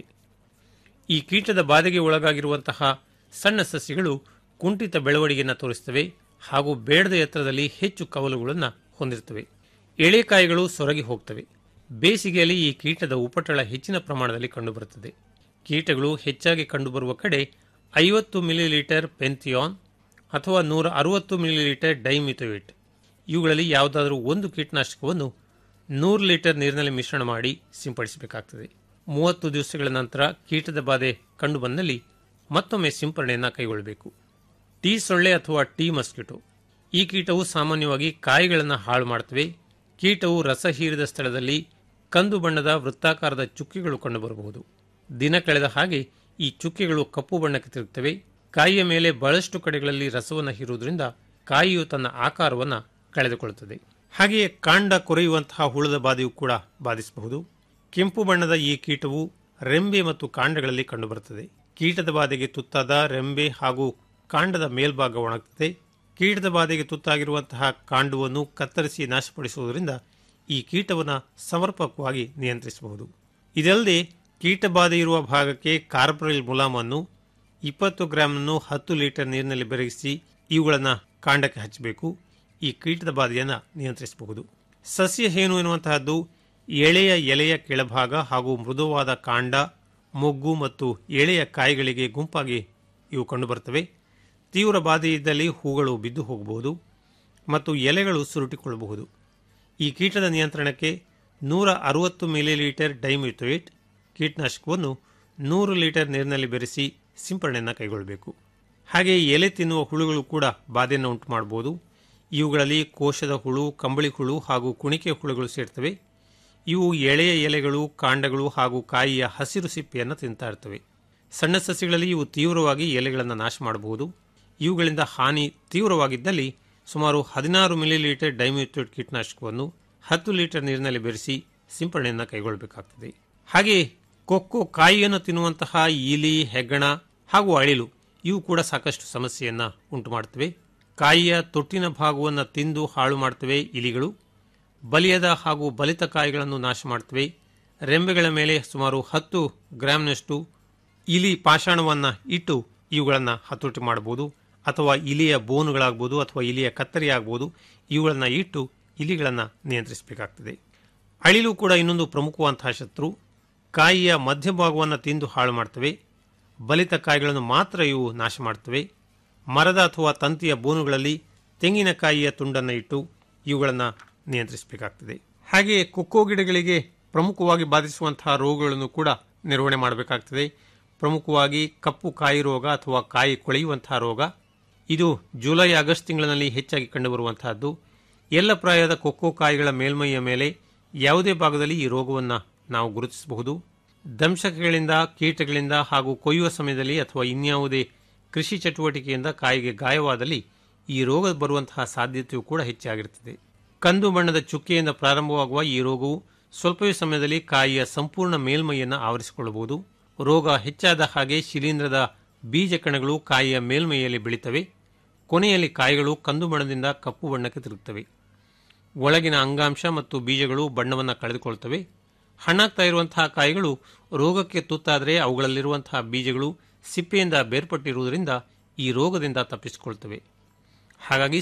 ಈ ಕೀಟದ ಬಾಧೆಗೆ ಒಳಗಾಗಿರುವಂತಹ ಸಣ್ಣ ಸಸ್ಯಗಳು ಕುಂಠಿತ ಬೆಳವಣಿಗೆಯನ್ನು ತೋರಿಸುತ್ತವೆ ಹಾಗೂ ಬೇಡದ ಎತ್ತರದಲ್ಲಿ ಹೆಚ್ಚು ಕವಲುಗಳನ್ನು ಹೊಂದಿರುತ್ತವೆ ಎಳೆಕಾಯಿಗಳು ಸೊರಗಿ ಹೋಗ್ತವೆ ಬೇಸಿಗೆಯಲ್ಲಿ ಈ ಕೀಟದ ಉಪಟಳ ಹೆಚ್ಚಿನ ಪ್ರಮಾಣದಲ್ಲಿ ಕಂಡುಬರುತ್ತದೆ ಕೀಟಗಳು ಹೆಚ್ಚಾಗಿ ಕಂಡುಬರುವ ಕಡೆ ಐವತ್ತು ಮಿಲಿಲೀಟರ್ ಪೆಂಥಿಯಾನ್ ಅಥವಾ ನೂರ ಅರವತ್ತು ಮಿಲಿಲೀಟರ್ ಡೈಮಿಥೋಯಿಟ್ ಇವುಗಳಲ್ಲಿ ಯಾವುದಾದರೂ ಒಂದು ಕೀಟನಾಶಕವನ್ನು ನೂರು ಲೀಟರ್ ನೀರಿನಲ್ಲಿ ಮಿಶ್ರಣ ಮಾಡಿ ಸಿಂಪಡಿಸಬೇಕಾಗ್ತದೆ ಮೂವತ್ತು ದಿವಸಗಳ ನಂತರ ಕೀಟದ ಬಾಧೆ ಕಂಡುಬಂದಲ್ಲಿ ಮತ್ತೊಮ್ಮೆ ಸಿಂಪರಣೆಯನ್ನು ಕೈಗೊಳ್ಳಬೇಕು ಟೀ ಸೊಳ್ಳೆ ಅಥವಾ ಟೀ ಮಸ್ಕಿಟೋ ಈ ಕೀಟವು ಸಾಮಾನ್ಯವಾಗಿ ಕಾಯಿಗಳನ್ನು ಹಾಳು ಮಾಡುತ್ತವೆ ಕೀಟವು ರಸ ಹೀರಿದ ಸ್ಥಳದಲ್ಲಿ ಕಂದು ಬಣ್ಣದ ವೃತ್ತಾಕಾರದ ಚುಕ್ಕಿಗಳು ಕಂಡುಬರಬಹುದು ದಿನ ಕಳೆದ ಹಾಗೆ ಈ ಚುಕ್ಕಿಗಳು ಕಪ್ಪು ಬಣ್ಣಕ್ಕೆ ತಿರುಗುತ್ತವೆ ಕಾಯಿಯ ಮೇಲೆ ಬಹಳಷ್ಟು ಕಡೆಗಳಲ್ಲಿ ರಸವನ್ನು ಹೀರುವುದರಿಂದ ಕಾಯಿಯು ತನ್ನ ಆಕಾರವನ್ನು ಕಳೆದುಕೊಳ್ಳುತ್ತದೆ ಹಾಗೆಯೇ ಕಾಂಡ ಕೊರೆಯುವಂತಹ ಹುಳದ ಬಾಧೆಯು ಕೂಡ ಬಾಧಿಸಬಹುದು ಕೆಂಪು ಬಣ್ಣದ ಈ ಕೀಟವು ರೆಂಬೆ ಮತ್ತು ಕಾಂಡಗಳಲ್ಲಿ ಕಂಡುಬರುತ್ತದೆ ಕೀಟದ ಬಾಧೆಗೆ ತುತ್ತಾದ ರೆಂಬೆ ಹಾಗೂ ಕಾಂಡದ ಮೇಲ್ಭಾಗ ಒಣಗುತ್ತದೆ ಕೀಟದ ಬಾಧೆಗೆ ತುತ್ತಾಗಿರುವಂತಹ ಕಾಂಡವನ್ನು ಕತ್ತರಿಸಿ ನಾಶಪಡಿಸುವುದರಿಂದ ಈ ಕೀಟವನ್ನು ಸಮರ್ಪಕವಾಗಿ ನಿಯಂತ್ರಿಸಬಹುದು ಇದಲ್ಲದೆ ಕೀಟ ಬಾಧೆ ಇರುವ ಭಾಗಕ್ಕೆ ಕಾರ್ಬರಿಲ್ ಮುಲಾಮನ್ನು ಇಪ್ಪತ್ತು ಗ್ರಾಮನ್ನು ಹತ್ತು ಲೀಟರ್ ನೀರಿನಲ್ಲಿ ಬೆರಗಿಸಿ ಇವುಗಳನ್ನು ಕಾಂಡಕ್ಕೆ ಹಚ್ಚಬೇಕು ಈ ಕೀಟದ ಬಾಧೆಯನ್ನು ನಿಯಂತ್ರಿಸಬಹುದು ಸಸ್ಯ ಹೇನು ಎನ್ನುವಂತಹದ್ದು ಎಳೆಯ ಎಲೆಯ ಕೆಳಭಾಗ ಹಾಗೂ ಮೃದುವಾದ ಕಾಂಡ ಮೊಗ್ಗು ಮತ್ತು ಎಳೆಯ ಕಾಯಿಗಳಿಗೆ ಗುಂಪಾಗಿ ಇವು ಕಂಡುಬರುತ್ತವೆ ತೀವ್ರ ಬಾಧೆ ಇದ್ದಲ್ಲಿ ಹೂಗಳು ಬಿದ್ದು ಹೋಗಬಹುದು ಮತ್ತು ಎಲೆಗಳು ಸುರುಟಿಕೊಳ್ಳಬಹುದು ಈ ಕೀಟದ ನಿಯಂತ್ರಣಕ್ಕೆ ನೂರ ಅರವತ್ತು ಮಿಲಿಲೀಟರ್ ಡೈಮಿಥೋಯಿಟ್ ಕೀಟನಾಶಕವನ್ನು ನೂರು ಲೀಟರ್ ನೀರಿನಲ್ಲಿ ಬೆರೆಸಿ ಸಿಂಪರಣೆಯನ್ನು ಕೈಗೊಳ್ಳಬೇಕು ಹಾಗೆ ಎಲೆ ತಿನ್ನುವ ಹುಳುಗಳು ಕೂಡ ಬಾಧೆಯನ್ನು ಉಂಟು ಮಾಡಬಹುದು ಇವುಗಳಲ್ಲಿ ಕೋಶದ ಹುಳು ಕಂಬಳಿ ಹುಳು ಹಾಗೂ ಕುಣಿಕೆ ಹುಳುಗಳು ಸೇರ್ತವೆ ಇವು ಎಳೆಯ ಎಲೆಗಳು ಕಾಂಡಗಳು ಹಾಗೂ ಕಾಯಿಯ ಹಸಿರು ಸಿಪ್ಪೆಯನ್ನು ತಿಂತಾ ಇರ್ತವೆ ಸಣ್ಣ ಸಸ್ಯಗಳಲ್ಲಿ ಇವು ತೀವ್ರವಾಗಿ ಎಲೆಗಳನ್ನು ನಾಶ ಮಾಡಬಹುದು ಇವುಗಳಿಂದ ಹಾನಿ ತೀವ್ರವಾಗಿದ್ದಲ್ಲಿ ಸುಮಾರು ಹದಿನಾರು ಮಿಲಿಲೀಟರ್ ಡೈಮಿಥೋಯಿಟ್ ಕೀಟನಾಶಕವನ್ನು ಹತ್ತು ಲೀಟರ್ ನೀರಿನಲ್ಲಿ ಬೆರೆಸಿ ಸಿಂಪರಣೆಯನ್ನು ಕೈಗೊಳ್ಳಬೇಕಾಗ್ತದೆ ಹಾಗೆ ಕೊಕ್ಕೋ ಕಾಯಿಯನ್ನು ತಿನ್ನುವಂತಹ ಇಲಿ ಹೆಗ್ಗಣ ಹಾಗೂ ಅಳಿಲು ಇವು ಕೂಡ ಸಾಕಷ್ಟು ಸಮಸ್ಯೆಯನ್ನು ಉಂಟು ಮಾಡುತ್ತವೆ ಕಾಯಿಯ ತೊಟ್ಟಿನ ಭಾಗವನ್ನು ತಿಂದು ಹಾಳು ಮಾಡ್ತವೆ ಇಲಿಗಳು ಬಲಿಯದ ಹಾಗೂ ಬಲಿತ ಕಾಯಿಗಳನ್ನು ನಾಶ ಮಾಡ್ತವೆ ರೆಂಬೆಗಳ ಮೇಲೆ ಸುಮಾರು ಹತ್ತು ಗ್ರಾಂನಷ್ಟು ಇಲಿ ಪಾಷಾಣವನ್ನು ಇಟ್ಟು ಇವುಗಳನ್ನು ಹತೋಟಿ ಮಾಡಬಹುದು ಅಥವಾ ಇಲಿಯ ಬೋನುಗಳಾಗ್ಬೋದು ಅಥವಾ ಇಲಿಯ ಕತ್ತರಿ ಆಗ್ಬೋದು ಇವುಗಳನ್ನು ಇಟ್ಟು ಇಲಿಗಳನ್ನು ನಿಯಂತ್ರಿಸಬೇಕಾಗ್ತದೆ ಅಳಿಲು ಕೂಡ ಇನ್ನೊಂದು ಪ್ರಮುಖವಾದಂತಹ ಶತ್ರು ಕಾಯಿಯ ಮಧ್ಯಭಾಗವನ್ನು ತಿಂದು ಹಾಳು ಮಾಡ್ತವೆ ಬಲಿತ ಕಾಯಿಗಳನ್ನು ಮಾತ್ರ ಇವು ನಾಶ ಮಾಡ್ತವೆ ಮರದ ಅಥವಾ ತಂತಿಯ ಬೋನುಗಳಲ್ಲಿ ತೆಂಗಿನಕಾಯಿಯ ತುಂಡನ್ನು ಇಟ್ಟು ಇವುಗಳನ್ನು ನಿಯಂತ್ರಿಸಬೇಕಾಗ್ತದೆ ಹಾಗೆಯೇ ಕೊಕ್ಕೋ ಗಿಡಗಳಿಗೆ ಪ್ರಮುಖವಾಗಿ ಬಾಧಿಸುವಂತಹ ರೋಗಗಳನ್ನು ಕೂಡ ನಿರ್ವಹಣೆ ಮಾಡಬೇಕಾಗ್ತದೆ ಪ್ರಮುಖವಾಗಿ ಕಪ್ಪು ಕಾಯಿ ರೋಗ ಅಥವಾ ಕಾಯಿ ಕೊಳೆಯುವಂತಹ ರೋಗ ಇದು ಜುಲೈ ಆಗಸ್ಟ್ ತಿಂಗಳಿನಲ್ಲಿ ಹೆಚ್ಚಾಗಿ ಕಂಡುಬರುವಂತಹದ್ದು ಎಲ್ಲ ಪ್ರಾಯದ ಕೊಕ್ಕೋ ಕಾಯಿಗಳ ಮೇಲ್ಮೈಯ ಮೇಲೆ ಯಾವುದೇ ಭಾಗದಲ್ಲಿ ಈ ರೋಗವನ್ನು ನಾವು ಗುರುತಿಸಬಹುದು ದಂಶಕಗಳಿಂದ ಕೀಟಗಳಿಂದ ಹಾಗೂ ಕೊಯ್ಯುವ ಸಮಯದಲ್ಲಿ ಅಥವಾ ಇನ್ಯಾವುದೇ ಕೃಷಿ ಚಟುವಟಿಕೆಯಿಂದ ಕಾಯಿಗೆ ಗಾಯವಾದಲ್ಲಿ ಈ ರೋಗ ಬರುವಂತಹ ಸಾಧ್ಯತೆಯೂ ಕೂಡ ಹೆಚ್ಚಾಗಿರುತ್ತದೆ ಕಂದು ಬಣ್ಣದ ಚುಕ್ಕೆಯಿಂದ ಪ್ರಾರಂಭವಾಗುವ ಈ ರೋಗವು ಸ್ವಲ್ಪವೇ ಸಮಯದಲ್ಲಿ ಕಾಯಿಯ ಸಂಪೂರ್ಣ ಮೇಲ್ಮೈಯನ್ನು ಆವರಿಸಿಕೊಳ್ಳಬಹುದು ರೋಗ ಹೆಚ್ಚಾದ ಹಾಗೆ ಶಿಲೀಂಧ್ರದ ಬೀಜ ಕಣಗಳು ಕಾಯಿಯ ಮೇಲ್ಮೈಯಲ್ಲಿ ಬೆಳೀತವೆ ಕೊನೆಯಲ್ಲಿ ಕಾಯಿಗಳು ಕಂದು ಬಣ್ಣದಿಂದ ಕಪ್ಪು ಬಣ್ಣಕ್ಕೆ ತಿರುಗುತ್ತವೆ ಒಳಗಿನ ಅಂಗಾಂಶ ಮತ್ತು ಬೀಜಗಳು ಬಣ್ಣವನ್ನು ಕಳೆದುಕೊಳ್ತವೆ ಹಣ್ಣಾಗ್ತಾ ಇರುವಂತಹ ಕಾಯಿಗಳು ರೋಗಕ್ಕೆ ತುತ್ತಾದರೆ ಅವುಗಳಲ್ಲಿರುವಂತಹ ಬೀಜಗಳು ಸಿಪ್ಪೆಯಿಂದ ಬೇರ್ಪಟ್ಟಿರುವುದರಿಂದ ಈ ರೋಗದಿಂದ ತಪ್ಪಿಸಿಕೊಳ್ತವೆ ಹಾಗಾಗಿ